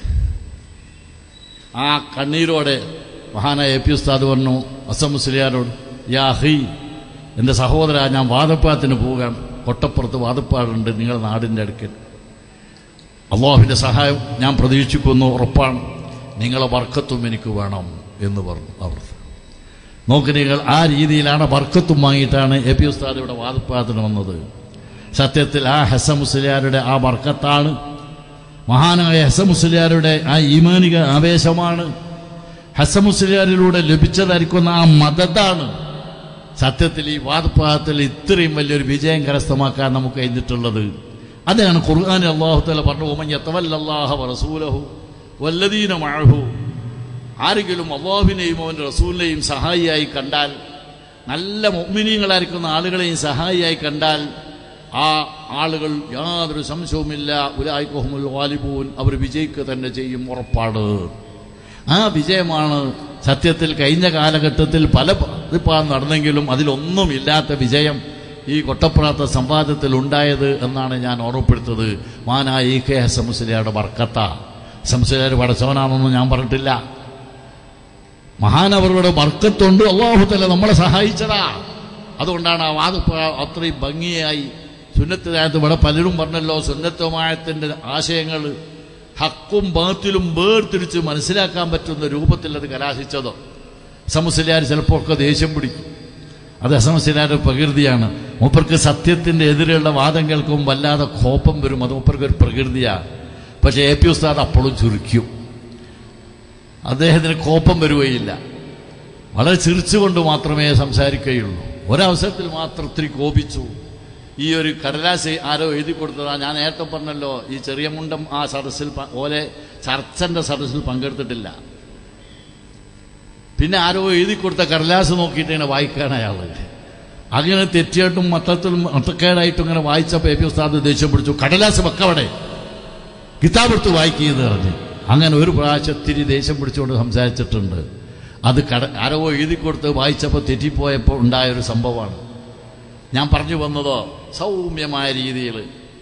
Speaker 1: ആ കണ്ണീരോടെ മഹാനായ എ പി ഉസ്താദ് പറഞ്ഞു അസം മുസ്ലിയാരോട് യാ ഹി എൻ്റെ സഹോദര ഞാൻ വാദപ്പാത്തിന് പോകാം കൊട്ടപ്പുറത്ത് വാദപ്പാടുണ്ട് നിങ്ങളുടെ നാടിൻ്റെ അടുക്കൽ അള്ളാഹുവിൻ്റെ സഹായം ഞാൻ പ്രതീക്ഷിക്കുന്നു ഉറപ്പാണ് നിങ്ങളെ വർക്കത്തും എനിക്ക് വേണം എന്ന് പറഞ്ഞു അവർ നോക്ക് നിങ്ങൾ ആ രീതിയിലാണ് വർക്കത്തും വാങ്ങിയിട്ടാണ് എ പി ഉസ്താദ് ഇവിടെ വാദപ്പാത്തിന് വന്നത് സത്യത്തിൽ ആ ഹസ മുസ്ലിയാരുടെ ആ വർക്കത്താണ് മഹാനായ ഹസ മുസ്ലിയാരുടെ ആ ഈമാനിക ആവേശമാണ് ഹസ മുസ്ലിയാരിലൂടെ ലഭിച്ചതായിരിക്കുന്ന ആ മദതാണ് സത്യത്തിൽ ഈ വാദപ്പാദത്തിൽ ഇത്രയും വലിയൊരു വിജയം കരസ്ഥമാക്കാൻ നമുക്ക് കഴിഞ്ഞിട്ടുള്ളത് അതാണ് ഖുർആൻ അള്ളാഹു തല പറഞ്ഞു "വമൻ യതവല്ലല്ലാഹ വറസൂലഹു വല്ലദീന മഅഹു ആരെങ്കിലും അള്ളാഹുവിനെയും അവൻ്റെ റസൂലിനെയും സഹായിയായി കണ്ടാൽ നല്ല മുഅ്മിനീങ്ങളായിരിക്കുന്ന ആളുകളെയും സഹായിയായി കണ്ടാൽ
Speaker 2: ആ ആളുകൾ യാതൊരു സംശയവുമില്ല ഉലായിക്കോഹമുൽ വാലിബൂൻ അവർ വിജയിക്കുക തന്നെ ചെയ്യും ഉറപ്പാട് ആ വിജയമാണ് സത്യത്തിൽ കഴിഞ്ഞ കാലഘട്ടത്തിൽ പല ഇപ്പാ നടന്നെങ്കിലും അതിലൊന്നും ഇല്ലാത്ത വിജയം ഈ കൊട്ടപ്രാത്ത സംവാദത്തിൽ ഉണ്ടായത് എന്നാണ് ഞാൻ ഓർമ്മപ്പെടുത്തത് മാനായ ഇ കെ എസ് മുസ്ലിയാരുടെ വർക്കത്ത സംസ്ലിയാർ പടച്ചവനാണെന്ന് ഞാൻ പറഞ്ഞിട്ടില്ല മഹാനവരുടെ വർക്കത്തുണ്ട് അള്ളാഹുത്തല നമ്മളെ സഹായിച്ചതാ അതുകൊണ്ടാണ് ആ വാദ അത്രയും ഭംഗിയായി സുന്നത്തിനകത്ത് ഇവിടെ പലരും പറഞ്ഞല്ലോ സുന്നത്തമായത്തിൻ്റെ ആശയങ്ങൾ ഹക്കും ബാത്തിലും വേർതിരിച്ച് മനസ്സിലാക്കാൻ പറ്റുന്ന രൂപത്തിൽ അത് കലാശിച്ചത് സമസ്യലാർ ചിലപ്പോൾ ഒക്കെ ദേഷ്യം പിടിക്കും അത് അസമസ്യലാരുടെ പ്രകൃതിയാണ് മൂപ്പർക്ക് സത്യത്തിന്റെ എതിരെയുള്ള വാദം കേൾക്കും വല്ലാതെ കോപ്പം വരും അത് മൂപ്പർക്ക് ഒരു പ്രകൃതിയാണ് പക്ഷേ എ പി ഉസ്താദ് അപ്പോഴും ചുരുക്കും അദ്ദേഹത്തിന് കോപ്പം വരികയില്ല വളരെ ചിരിച്ചുകൊണ്ട് മാത്രമേ സംസാരിക്കുകയുള്ളൂ ഒരവസരത്തിൽ മാത്രം ഒത്തിരി കോപിച്ചു ഈ ഒരു കടലാസ് ആരോ എഴുതി കൊടുത്തതാ ഞാൻ നേരത്തെ പറഞ്ഞല്ലോ ഈ ചെറിയ മുണ്ടം ആ സദസ്സിൽ പ- ഓലെ ചർച്ചന്റെ സദസ്സിൽ പങ്കെടുത്തിട്ടില്ല പിന്നെ ആരോ എഴുതി കൊടുത്ത കടലാസ് നോക്കിയിട്ടാണ് വായിക്കാൻ അയാള് അങ്ങനെ തെറ്റിയായിട്ടും മൊത്തത്തിലും മൊത്തക്കേടായിട്ടും ഇങ്ങനെ വായിച്ചപ്പോൾ എ പി ഉസ്താദ് ദേഷ്യം പിടിച്ചു കടലാസ് വെക്കവിടെ കിതാബ് എടുത്ത് വായിക്കുകയെന്ന് പറഞ്ഞ് അങ്ങനെ ഒരു പ്രാവശ്യം തിരി ദേഷ്യം പിടിച്ചുകൊണ്ട് സംസാരിച്ചിട്ടുണ്ട് അത് കട ആരോ എഴുതി കൊടുത്ത് വായിച്ചപ്പോൾ തെറ്റിപ്പോയപ്പോൾ ഉണ്ടായ ഒരു സംഭവമാണ് ഞാൻ പറഞ്ഞു വന്നതോ സൗമ്യമായ രീതിയിൽ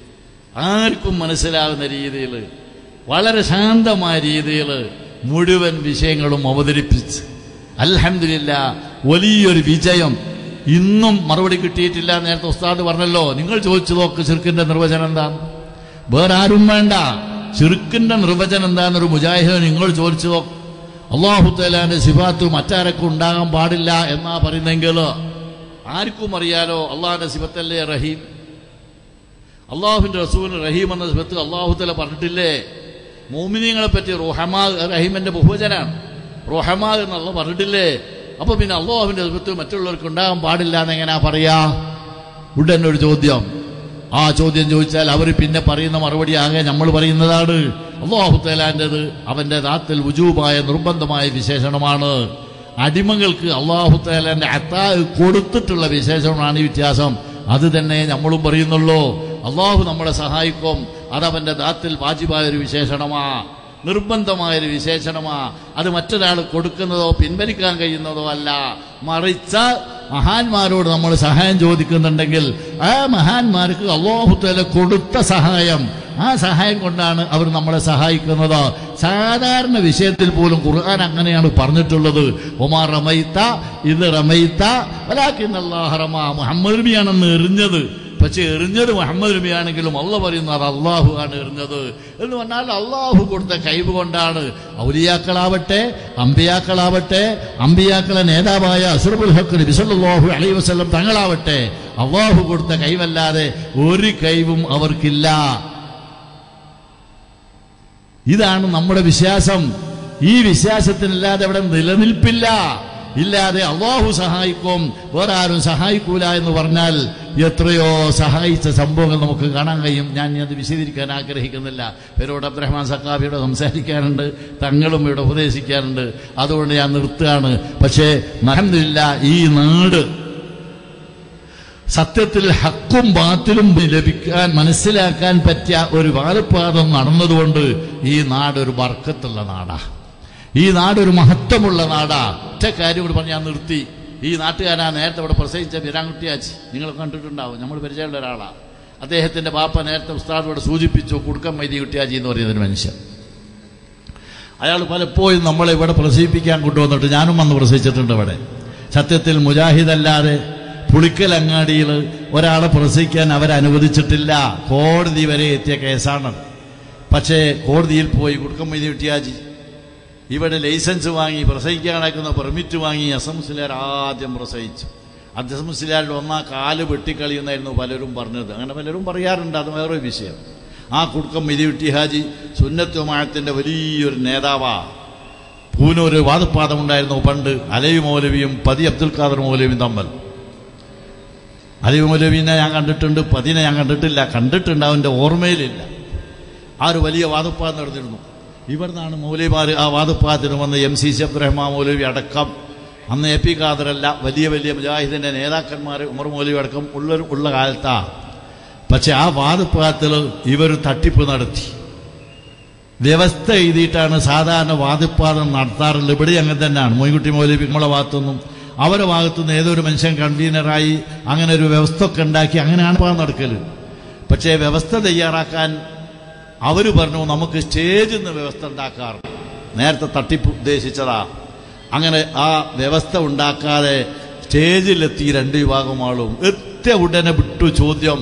Speaker 2: ആർക്കും മനസ്സിലാകുന്ന രീതിയിൽ വളരെ ശാന്തമായ രീതിയിൽ മുഴുവൻ വിഷയങ്ങളും അവതരിപ്പിച്ച് അൽഹംദുലില്ല വലിയൊരു വിജയം ഇന്നും മറുപടി കിട്ടിയിട്ടില്ല നേരത്തെ ഉസ്താദ് പറഞ്ഞല്ലോ നിങ്ങൾ ചോദിച്ചു നോക്ക് ചെറുക്കിന്റെ നിർവചനം എന്താ വേറെ ആരും വേണ്ട ചെറുക്കിന്റെ നിർവചനം എന്താണെന്നൊരു മുജാഹിദ് നിങ്ങൾ ചോദിച്ചു നോക്ക് അള്ളാഹു തലാന്റെ സിഫാത്ത് മറ്റാരൊക്കെ ഉണ്ടാകാൻ പാടില്ല എന്നാ പറയുന്നെങ്കിൽ ആർക്കും അറിയാലോ അള്ളാഹിന്റെ സിഫത്തല്ലേ റഹീം അള്ളാഹുവിന്റെ റസൂലിന് റഹീം എന്ന സിഫത്ത് അള്ളാഹു തല പറഞ്ഞിട്ടില്ലേ മോമിനിയങ്ങളെ പറ്റി റോഹമാ റഹീമിന്റെ ബഹുവചനാണ് റോഹമാ എന്നുള്ള പറഞ്ഞിട്ടില്ലേ അപ്പൊ പിന്നെ അള്ളാഹുവിന്റെ സിഫത്ത് മറ്റുള്ളവർക്ക് ഉണ്ടാകാൻ പാടില്ല എന്നെങ്ങനാ പറയാ ഉടൻ ഒരു ചോദ്യം ആ ചോദ്യം ചോദിച്ചാൽ അവർ പിന്നെ പറയുന്ന മറുപടി ആകെ നമ്മൾ പറയുന്നതാണ് അള്ളാഹു തലാന്റേത് അവന്റെ ദാത്തിൽ വുജൂബായ നിർബന്ധമായ വിശേഷണമാണ് അടിമകൾക്ക് അള്ളാഹു തലാന്റെ അത്താ കൊടുത്തിട്ടുള്ള വിശേഷണമാണ് ഈ വ്യത്യാസം അത് തന്നെ നമ്മളും പറയുന്നുള്ളൂ അള്ളാഹു നമ്മളെ സഹായിക്കും അതവന്റെ ദാത്തിൽ വാജിബായ ഒരു വിശേഷണമാ നിർബന്ധമായൊരു വിശേഷണമാ അത് മറ്റൊരാൾ കൊടുക്കുന്നതോ പിൻവലിക്കാൻ കഴിയുന്നതോ അല്ല മറിച്ച മഹാന്മാരോട് നമ്മൾ സഹായം ചോദിക്കുന്നുണ്ടെങ്കിൽ ആ മഹാന്മാർക്ക് അള്ളാഹുത്തല കൊടുത്ത സഹായം ആ സഹായം കൊണ്ടാണ് അവർ നമ്മളെ സഹായിക്കുന്നത് സാധാരണ വിഷയത്തിൽ പോലും ഖുർആൻ അങ്ങനെയാണ് പറഞ്ഞിട്ടുള്ളത് ഒമാർ റമൈത്ത ഇത് റമൈത്ത വലാക്കിന്നല്ലാഹ റമ മുഹമ്മദ് നബിയാണെന്ന് എറിഞ്ഞത് പക്ഷെ എറിഞ്ഞത് മുഹമ്മദ് നബിയാണെങ്കിലും അള്ള പറയുന്നത് അത് അള്ളാഹു ആണ് എറിഞ്ഞത് എന്ന് പറഞ്ഞാൽ അള്ളാഹു കൊടുത്ത കഴിവ് കൊണ്ടാണ് ഔലിയാക്കളാവട്ടെ അമ്പിയാക്കളാവട്ടെ അമ്പിയാക്കളെ നേതാവായ അസുറബുൽ ഹക്ക് നബി സല്ലല്ലാഹു അലൈഹി വസല്ലം തങ്ങളാവട്ടെ അള്ളാഹു കൊടുത്ത കഴിവല്ലാതെ ഒരു കഴിവും അവർക്കില്ല ഇതാണ് നമ്മുടെ വിശ്വാസം ഈ വിശ്വാസത്തിനില്ലാതെ അവിടെ നിലനിൽപ്പില്ല ഇല്ലാതെ അള്ളാഹു സഹായിക്കും വേറെ ആരും സഹായിക്കൂല എന്ന് പറഞ്ഞാൽ എത്രയോ സഹായിച്ച സംഭവങ്ങൾ നമുക്ക് കാണാൻ കഴിയും ഞാൻ ഇനി അത് വിശദീകരിക്കാൻ ആഗ്രഹിക്കുന്നില്ല പേരോട് അബ്രഹ്മാൻ സക്കാബിയുടെ സംസാരിക്കാറുണ്ട് തങ്ങളും ഇവിടെ ഉപദേശിക്കാറുണ്ട് അതുകൊണ്ട് ഞാൻ നിർത്തുകയാണ് പക്ഷേ നഹമില്ല ഈ നാട് സത്യത്തിൽ ഹക്കും ബാത്തിലും ലഭിക്കാൻ മനസ്സിലാക്കാൻ പറ്റിയ ഒരു വാലപ്പാദം നടന്നതുകൊണ്ട് ഈ നാട് ഒരു വർക്കത്തുള്ള നാടാ ഈ നാട് ഒരു മഹത്വമുള്ള നാടാ ഒറ്റ കാര്യം കൂടി പറഞ്ഞ് ഞാൻ നിർത്തി ഈ നാട്ടുകാരാ നേരത്തെ ഇവിടെ പ്രസവിച്ച ബിരാൻകുട്ടിയാച്ചി നിങ്ങൾ കണ്ടിട്ടുണ്ടാവും നമ്മൾ പരിചയമുള്ള ഒരാളാ അദ്ദേഹത്തിന്റെ ബാപ്പ നേരത്തെ ഉസ്താദ് ഇവിടെ സൂചിപ്പിച്ചു കുടുക്കം മൈതി കുട്ടിയാച്ചി എന്ന് പറയുന്നൊരു മനുഷ്യൻ അയാൾ പലപ്പോഴും നമ്മളെ ഇവിടെ പ്രസവിപ്പിക്കാൻ കൊണ്ടുവന്നിട്ട് ഞാനും വന്ന് പ്രസവിച്ചിട്ടുണ്ട് ഇവിടെ സത്യത്തിൽ മുജാഹിദല്ലാതെ പുളിക്കൽ അങ്ങാടിയിൽ ഒരാളെ പ്രസവിക്കാൻ അവരനുവദിച്ചിട്ടില്ല കോടതി വരെ എത്തിയ കേസാണ് പക്ഷേ കോടതിയിൽ പോയി കുടുക്കം മൈതി കുട്ടിയാജി ഇവിടെ ലൈസൻസ് വാങ്ങി പ്രസവിക്കാൻ നടക്കുന്ന പെർമിറ്റ് വാങ്ങി അസംസിലാർ ആദ്യം പ്രസവിച്ചു അസംസിലാരുടെ ഒന്നാ കാല് വെട്ടിക്കളിയെന്നായിരുന്നു പലരും പറഞ്ഞത് അങ്ങനെ പലരും പറയാറുണ്ട് അത് വേറൊരു വിഷയം ആ കുടുക്കം മിതിവിട്ടി ഹാജി സുന്നത്തുമായത്തിന്റെ വലിയൊരു നേതാവാ പൂനൂര് വാദപ്പാദമുണ്ടായിരുന്നു പണ്ട് അലവി മൗലവിയും പതി അബ്ദുൽ ഖാദർ മൗലവിയും തമ്മിൽ അലവി മൗലവിനെ ഞാൻ കണ്ടിട്ടുണ്ട് പതിനെ ഞാൻ കണ്ടിട്ടില്ല കണ്ടിട്ടുണ്ട് അവൻ്റെ ഓർമ്മയിലില്ല ആ ഒരു വലിയ വാദപ്പാദം നടന്നിരുന്നു ഇവിടുന്നാണ് മൗലവിമാർ ആ വാദപ്പാദത്തിന് വന്ന് M C C Abdurahman Maulavi അടക്കം അന്ന് എ പി ഖാദറല്ല വലിയ വലിയ മുജാഹിദിന്റെ നേതാക്കന്മാർ ഉമർ മൗലവി അടക്കം ഉള്ള ഉള്ള കാലത്താ
Speaker 1: പക്ഷെ ആ വാദപ്രായത്തിൽ ഇവർ തട്ടിപ്പ് നടത്തി വ്യവസ്ഥ എഴുതിയിട്ടാണ് സാധാരണ വാദപ്പാദം നടത്താറുള്ളത് ഇവിടെ അങ്ങനെ തന്നെയാണ് മൊയ്കുട്ടി മൗലവി നമ്മളെ ഭാഗത്തുനിന്നും അവരെ ഭാഗത്തുനിന്ന് ഏതൊരു മനുഷ്യൻ കൺവീനറായി അങ്ങനെ ഒരു വ്യവസ്ഥ ഒക്കെ ഉണ്ടാക്കി അങ്ങനെയാണ് പാ നടക്കല് പക്ഷേ വ്യവസ്ഥ തയ്യാറാക്കാൻ അവർ പറഞ്ഞു നമുക്ക് സ്റ്റേജിൽ നിന്ന് വ്യവസ്ഥ ഉണ്ടാക്കാറുണ്ട് നേരത്തെ തട്ടിപ്പ് ഉദ്ദേശിച്ചതാ അങ്ങനെ ആ വ്യവസ്ഥ ഉണ്ടാക്കാതെ സ്റ്റേജിലെത്തി രണ്ട് വിഭാഗം ആളും എത്തിയ ഉടനെ വിട്ടു ചോദ്യം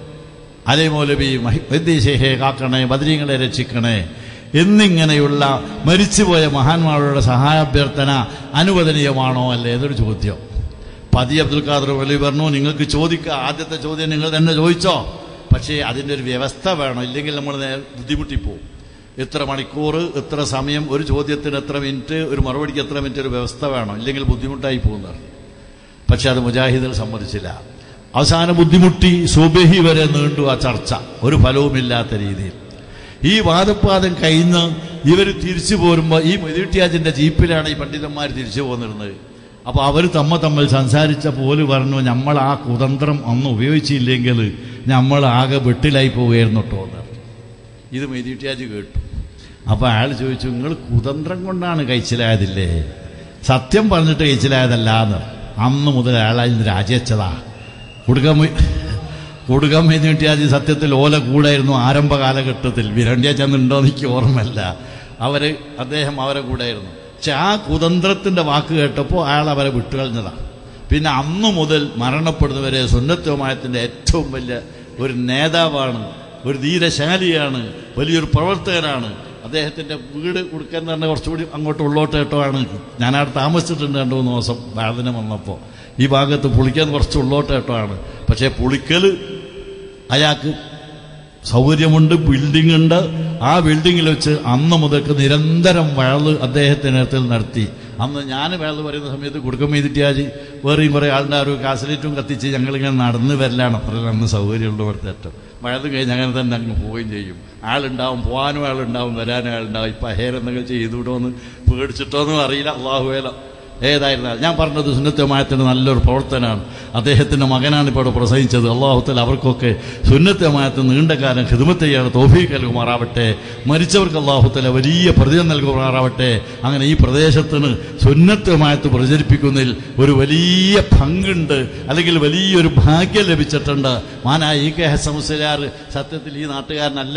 Speaker 1: അലേ മൗലവി വൈദ്യശേഖെ കാക്കണേ ബദരീങ്ങളെ രക്ഷിക്കണേ എന്നിങ്ങനെയുള്ള മരിച്ചുപോയ മഹാന്മാരുടെ സഹായാഭ്യർത്ഥന അനുവദനീയമാണോ അല്ലേ എന്നൊരു ചോദ്യം പതി അബ്ദുൽ ഖാദർ വലി പറഞ്ഞു നിങ്ങൾക്ക് ചോദിക്കുക ആദ്യത്തെ ചോദ്യം നിങ്ങൾ തന്നെ ചോദിച്ചോ പക്ഷേ അതിൻ്റെ ഒരു വ്യവസ്ഥ വേണം ഇല്ലെങ്കിൽ നമ്മൾ നേ- ബുദ്ധിമുട്ടിപ്പോവും എത്ര മണിക്കൂർ എത്ര സമയം ഒരു ചോദ്യത്തിന് എത്ര മിനിറ്റ് ഒരു മറുപടിക്ക് എത്ര മിനിറ്റ് ഒരു വ്യവസ്ഥ വേണം ഇല്ലെങ്കിൽ ബുദ്ധിമുട്ടായി പോകുന്നതാണ് പക്ഷെ അത് മുജാഹിദുകൾ സമ്മതിച്ചില്ല അവസാനം ബുദ്ധിമുട്ടി സുബഹി വരെ നീണ്ടു ആ ചർച്ച ഒരു ഫലവുമില്ലാത്ത രീതിയിൽ ഈ വാദപ്പാദം കഴിഞ്ഞ് ഇവർ തിരിച്ചു പോരുമ്പോൾ ഈ മൊയ്തീട്ടിയാജിന്റെ ജീപ്പിലാണ് ഈ പണ്ഡിതന്മാർ തിരിച്ചു പോന്നിരുന്നത് അപ്പോൾ അവർ തമ്മ തമ്മിൽ സംസാരിച്ച പോലെ പറഞ്ഞു നമ്മൾ ആ കുതന്ത്രം അന്ന് ഉപയോഗിച്ചില്ലെങ്കിൽ നമ്മൾ ആകെ വെട്ടിലായി പോവുകയായിരുന്നു കേട്ടോ എന്ന് ഇത് മൊയ്തീട്ടിയാജ് കേട്ടു അപ്പോൾ അയാൾ ചോദിച്ചു നിങ്ങൾ കുതന്ത്രം കൊണ്ടാണ് കഴിച്ചിലായതില്ലേ സത്യം പറഞ്ഞിട്ട് കഴിച്ചിലായതല്ല എന്ന് അന്ന് മുതൽ അയാൾ അതിന് രാജിവെച്ചതാ കൊടുക്കാൻ കൊടുക്കാൻ വേണ്ടിയിട്ട് സത്യത്തിൽ ഓല കൂടായിരുന്നു ആരംഭ കാലഘട്ടത്തിൽ വിരണ്ടിയ ചെന്നുണ്ടോ എനിക്ക് ഓർമ്മയില്ല അവര് അദ്ദേഹം അവരെ കൂടായിരുന്നു പക്ഷെ ആ കുതന്ത്രത്തിന്റെ വാക്ക് കേട്ടപ്പോൾ അയാൾ അവരെ വിട്ടുകളഞ്ഞതാണ് പിന്നെ അന്നു മുതൽ മരണപ്പെടുന്നവരെ സുന്നത്വമായത്തിന്റെ ഏറ്റവും വലിയ ഒരു നേതാവാണ് ഒരു ധീരശാലിയാണ് വലിയൊരു പ്രവർത്തകനാണ് അദ്ദേഹത്തിന്റെ വീട് കൊടുക്കാൻ തന്നെ കുറച്ചുകൂടി അങ്ങോട്ട് ഉള്ളോട്ട് കേട്ടോആണ് ഞാൻ അവിടെ താമസിച്ചിട്ടുണ്ട് രണ്ടു മൂന്ന് ദിവസം വേദന വന്നപ്പോൾ ഈ ഭാഗത്ത് പുളിക്കാൻ കുറച്ച് ഉള്ളോട്ട് കേട്ടോആണ് പക്ഷേ പുളിക്കൽ അയാൾക്ക് സൗകര്യമുണ്ട് ബിൽഡിംഗ് ഉണ്ട് ആ ബിൽഡിങ്ങിൽ വെച്ച് അന്ന് മുതൽക്ക് നിരന്തരം വഴല് അദ്ദേഹത്തിനത്തിൽ നടത്തി അന്ന് ഞാൻ വഴല് പറയുന്ന സമയത്ത് കുടുക്കം ചെയ്തിട്ടാജി വേറെയും കുറേ ആളുടെ ഒരു കാസലേറ്റും കത്തിച്ച് ഞങ്ങളിങ്ങനെ നടന്ന് വരലാണ് അത്ര അന്ന് സൗകര്യമുള്ളവർക്ക് ഏറ്റവും വഴല് കഴിഞ്ഞ് അങ്ങനെ തന്നെ അങ്ങ് പോവുകയും ചെയ്യും ആളുണ്ടാവും പോകാനും ആളുണ്ടാവും വരാനും ആളുണ്ടാവും ഇപ്പം ഹേർ എന്തെങ്കിലും ചെയ്തുവിടോ എന്ന് പേടിച്ചിട്ടോന്നും അറിയില്ല അള്ളാഹുവേല ഏതായിരുന്നാൽ ഞാൻ പറഞ്ഞത് സുന്നത്തമായത്തിൻ്റെ നല്ലൊരു പ്രവർത്തനമാണ് അദ്ദേഹത്തിൻ്റെ മകനാണ് ഇപ്പോൾ ഇവിടെ പ്രസംഗിച്ചത് അള്ളാഹുത്തൽ അവർക്കൊക്കെ സുന്നത്തമായത്ത് നീണ്ട കാലം ഹിദമത്തെയാണ് തോഫീക്ക് നൽകുമാറാവട്ടെ മരിച്ചവർക്ക് അള്ളാഹുത്തല വലിയ പ്രതിഫലം നൽകുമാറാവട്ടെ അങ്ങനെ ഈ പ്രദേശത്തിന് സുന്നത്തമായത്ത് പ്രചരിപ്പിക്കുന്നതിൽ ഒരു വലിയ പങ്കുണ്ട് അല്ലെങ്കിൽ വലിയൊരു ഭാഗ്യം ലഭിച്ചിട്ടുണ്ട് മാനായ ഈ കെ ഹസൻ മുസ്ലിയാർ സത്യത്തിൽ ഈ നാട്ടുകാരനല്ല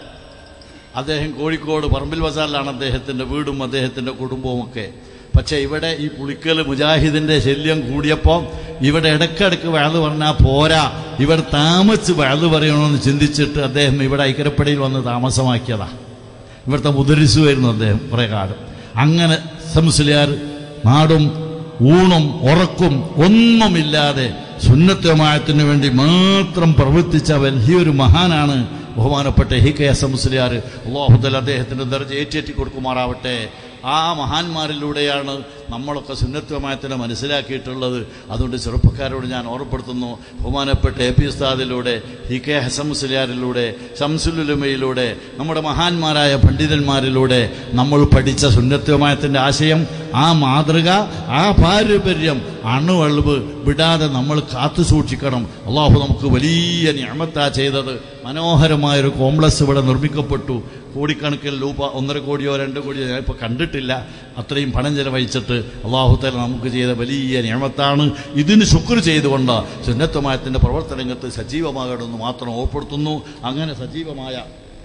Speaker 1: അദ്ദേഹം കോഴിക്കോട് പറമ്പിൽ ബസാറിലാണ് അദ്ദേഹത്തിൻ്റെ വീടും അദ്ദേഹത്തിൻ്റെ കുടുംബവും ഒക്കെ പക്ഷേ ഇവിടെ ഈ പുളിക്കൽ മുജാഹിദിന്റെ ശല്യം കൂടിയപ്പോൾ ഇവിടെ ഇടയ്ക്കിടയ്ക്ക് വഴല് പറഞ്ഞാൽ പോരാ ഇവിടെ താമസിച്ച് വഴല് പറയണമെന്ന് ചിന്തിച്ചിട്ട് അദ്ദേഹം ഇവിടെ ഐക്കരപ്പടിയിൽ വന്ന് താമസമാക്കിയതാ ഇവിടുത്തെ മുദരിസുമായിരുന്നു അദ്ദേഹം കുറേ കാലം അങ്ങനെ സംസ്ലിയാർ നാടും ഊണും ഉറക്കും ഒന്നുമില്ലാതെ സുന്നത്തമായത്തിന് വേണ്ടി മാത്രം പ്രവർത്തിച്ച വലിയൊരു മഹാനാണ് ബഹുമാനപ്പെട്ട ഹി കെ എസ് മുസ്ലിയാർ അള്ളാഹുദൽ അദ്ദേഹത്തിന്റെ ദർജ ഏറ്റേറ്റി കൊടുക്കുമാറാവട്ടെ ആ മഹാന്മാരിലൂടെയാണ് നമ്മളൊക്കെ സുന്നത്വമായത്തിനെ മനസ്സിലാക്കിയിട്ടുള്ളത് അതുകൊണ്ട് ചെറുപ്പക്കാരോട് ഞാൻ ഓർമ്മപ്പെടുത്തുന്നു ബഹുമാനപ്പെട്ട എ പി ഉസ്താദിലൂടെ ഹി കെ ഹസൻ മുസ്ലിയാരിലൂടെ ശംസുലുലമയിലൂടെ നമ്മുടെ മഹാന്മാരായ പണ്ഡിതന്മാരിലൂടെ നമ്മൾ പഠിച്ച സുന്നത്വമായത്തിൻ്റെ ആശയം ആ മാതൃക ആ പാരമ്പര്യം അണുവളവ് വിടാതെ നമ്മൾ കാത്തു സൂക്ഷിക്കണം അള്ളാഹു നമുക്ക് വലിയ ഞാമത്താ ചെയ്തത് മനോഹരമായൊരു കോംപ്ലക്സ് ഇവിടെ നിർമ്മിക്കപ്പെട്ടു കോടിക്കണക്കിന് രൂപ ഒന്നര കോടിയോ രണ്ട് കോടിയോ ഞാൻ ഇപ്പോൾ കണ്ടിട്ടില്ല അത്രയും പണം ചെലവഴിച്ചിട്ട് അള്ളാഹുത്തല നമുക്ക് ചെയ്ത വലിയ നിയമത്താണ് ഇതിന് ശുക്ർ ചെയ്തുകൊണ്ട് സുന്നത്വമായത്തിൻ്റെ പ്രവർത്തനരംഗത്ത് സജീവമാകണമെന്ന് മാത്രം ഓർപ്പെടുത്തുന്നു അങ്ങനെ സജീവമായ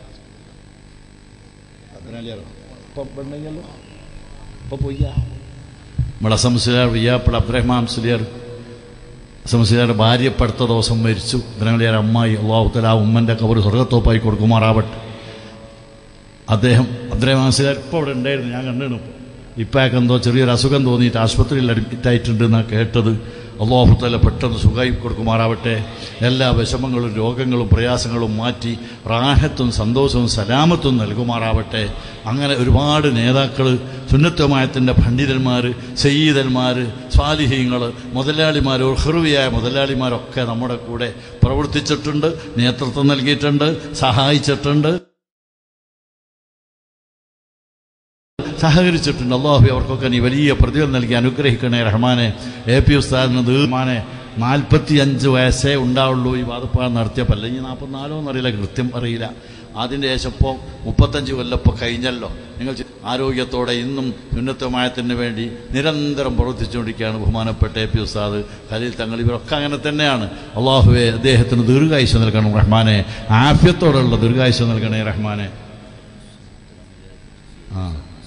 Speaker 1: അതിനാലെയോ ഇപ്പം പെണ്ണെങ്കിലോ ഇപ്പം പൊയ്യ നമ്മുടെ സംസ്ലിയാർ വിയ്യാപ്പട അബ്രഹ്മാൻ സുലിയർ സംസ്ലിയാരുടെ ഭാര്യ ഇപ്പം അടുത്ത ദിവസം മരിച്ചു ഇബ്രാഹിം അമ്മായി അള്ളാഹുത്തല ആ ഉമ്മൻ്റെ കവർ സ്വർഗത്തോപ്പായി കൊടുക്കുമാറാവട്ടെ അദ്ദേഹം അദ്ദേഹം മനസ്സിലാർ ഇപ്പോൾ ഇവിടെ ഉണ്ടായിരുന്നു ഞാൻ കണ്ടിരുന്നു ഇപ്പോൾ ഇപ്പം എന്തോ ചെറിയൊരു അസുഖം തോന്നിയിട്ട് ആശുപത്രിയിൽ അഡ്മിറ്റ് ആയിട്ടുണ്ട് എന്നാണ് കേട്ടത് അള്ളാഹുത്തല പെട്ടെന്ന് സുഖമായി കൊടുക്കുമാറാവട്ടെ എല്ലാ വിഷമങ്ങളും രോഗങ്ങളും പ്രയാസങ്ങളും മാറ്റി റാഹത്തും സന്തോഷവും സലാമത്തും നൽകുമാറാവട്ടെ അങ്ങനെ ഒരുപാട് നേതാക്കൾ സുന്നത്വമായത്തിൻ്റെ പണ്ഡിതന്മാർ സയ്യിദന്മാർ സ്വാലിഹീങ്ങൾ മുതലാളിമാർ ഹൃവിയായ മുതലാളിമാരൊക്കെ നമ്മുടെ കൂടെ പ്രവർത്തിച്ചിട്ടുണ്ട് നേതൃത്വം നൽകിയിട്ടുണ്ട് സഹായിച്ചിട്ടുണ്ട് സഹകരിച്ചിട്ടുണ്ട് അള്ളാഹു അവർക്കൊക്കെ നീ വലിയ പ്രതിഫലം നൽകി അനുഗ്രഹിക്കണേ റഹ്മാനെ എ പി ഉസ്താദിന് ദീർമാനെ നാൽപ്പത്തി അഞ്ച് വയസ്സേ ഉണ്ടാവുള്ളൂ ഈ വാദപ്പാട് നടത്തിയപ്പോൾ അല്ലെങ്കിൽ നാൽപ്പത്തിനാലോ എന്നറിയില്ല കൃത്യം അറിയില്ല അതിൻ്റെ ശേഷം ഇപ്പോൾ മുപ്പത്തഞ്ച് കൊല്ലപ്പോൾ കഴിഞ്ഞല്ലോ നിങ്ങൾ ചി- ആരോഗ്യത്തോടെ ഇന്നും ഉന്നതമായത്തിന് വേണ്ടി നിരന്തരം പ്രവർത്തിച്ചുകൊണ്ടിരിക്കുകയാണ് ബഹുമാനപ്പെട്ട എ പി ഉസ്താദ് ഖലീൽ തങ്ങൾ ഇവരൊക്കെ അങ്ങനെ തന്നെയാണ് അള്ളാഹുവെ അദ്ദേഹത്തിന് ദീർഘായുസ് നൽകണം റഹ്മാനെ ആഫ്യത്തോടുള്ള ദീർഘായുസ് നൽകണേ റഹ്മാനെ ആ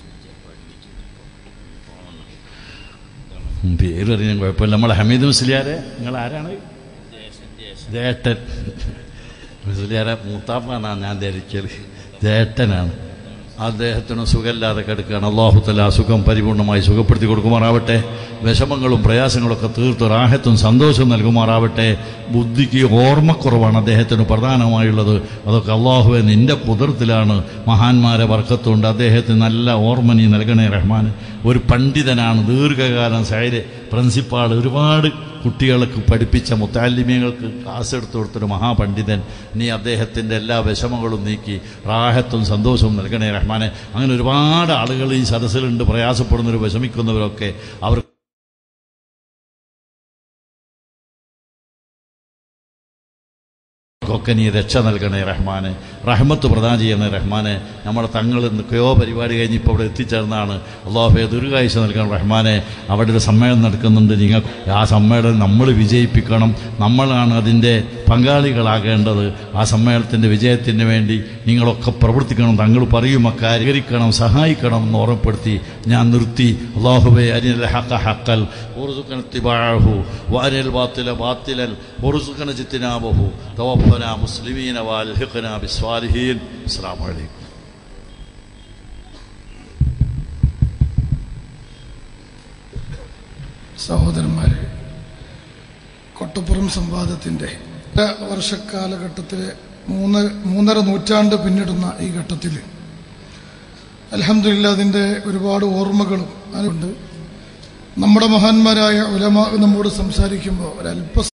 Speaker 1: ഉം, പേര് അറിയാൻ കുഴപ്പമില്ല നമ്മളെ ഹമീദ് മുസ്ലിയാരെ നിങ്ങൾ ആരാണ് ജേട്ടൻ മുസ്ലിയാരെ മൂത്താപ്പാന്നാണ് ഞാൻ ധരിക്കല് ജേട്ടനാണ് അദ്ദേഹത്തിന് സുഖമില്ലാതെ കിടക്കുകയാണ് അള്ളാഹുത്തല ആ സുഖം പരിപൂർണമായി സുഖപ്പെടുത്തി കൊടുക്കുമാറാവട്ടെ വിഷമങ്ങളും പ്രയാസങ്ങളൊക്കെ തീർത്ത് റാഹത്തും സന്തോഷവും നൽകുമാറാവട്ടെ ബുദ്ധിക്ക് ഓർമ്മക്കുറവാണ് അദ്ദേഹത്തിന് പ്രധാനമായുള്ളത് അതൊക്കെ അള്ളാഹുവെ നിന്റെ കുതിർത്തിലാണ് മഹാന്മാരെ വർക്കത്തുണ്ട് അദ്ദേഹത്തിന് നല്ല ഓർമ്മ നീ നൽകണേ റഹ്മാൻ ഒരു പണ്ഡിതനാണ് ദീർഘകാലം സൈഡ് പ്രിൻസിപ്പാൾ ഒരുപാട് കുട്ടികൾക്ക് പഠിപ്പിച്ച മുത്താലിമ്യങ്ങൾക്ക് ക്ലാസ് എടുത്തു കൊടുത്തൊരു മഹാപണ്ഡിതൻ നീ അദ്ദേഹത്തിൻ്റെ എല്ലാ വിഷമങ്ങളും നീക്കി റാഹത്തും സന്തോഷവും നൽകണേ റഹ്മാനെ അങ്ങനെ ഒരുപാട് ആളുകൾ ഈ സദസ്സിലുണ്ട് പ്രയാസപ്പെടുന്നവർ വിഷമിക്കുന്നവരൊക്കെ അവർ ഒക്കെ നീ രക്ഷ നൽകണേ റഹ്മാനെ റഹ്മത്ത് പ്രദാനം ചെയ്യണേ റഹ്മാനെ നമ്മുടെ തങ്ങൾ എന്തൊക്കെയോ പരിപാടി കഴിഞ്ഞ് ഇപ്പോൾ ഇവിടെ എത്തിച്ചേർന്നാണ് അള്ളാഹുബെ ദീർഘായുഷ നൽകണം റഹ്മാനെ അവിടെ ഒരു സമ്മേളനം നടക്കുന്നുണ്ട് നിങ്ങൾ ആ സമ്മേളനം നമ്മൾ വിജയിപ്പിക്കണം നമ്മളാണ് അതിൻ്റെ പങ്കാളികളാകേണ്ടത് ആ സമ്മേളനത്തിൻ്റെ വിജയത്തിന് വേണ്ടി നിങ്ങളൊക്കെ പ്രവർത്തിക്കണം തങ്ങൾ പറയും അക്കാര്യകരിക്കണം സഹായിക്കണം എന്ന് ഓർമ്മപ്പെടുത്തി ഞാൻ നിർത്തി അള്ളാഹുബെ അരിനൽ ഹക്ക ഹക്കൽ ഉറുസുക്കൻ തിബാഹു വാനിൽ ബാത്തില ബാത്തിലൽ ഉറുസുക്കൻ ജിത്തിനാബഹു توفنا مسلمين والحقنا بالصالحين السلام عليكم
Speaker 3: സഹോദരന്മാരെ കൊട്ടപ്പുറം സംവാദത്തിൻ്റെ വർഷക്കാലഘട്ടത്തിലെ മൂന്ന് മൂന്നര നൂറ്റാണ്ട് പിന്നിടുന്ന ഈ ഘട്ടത്തിൽ അലഹമില്ല അതിൻ്റെ ഒരുപാട് ഓർമ്മകളും അതുകൊണ്ട് നമ്മുടെ മഹാന്മാരായ ഉലമ നമ്മോട് സംസാരിക്കുമ്പോൾ ഒരല്പ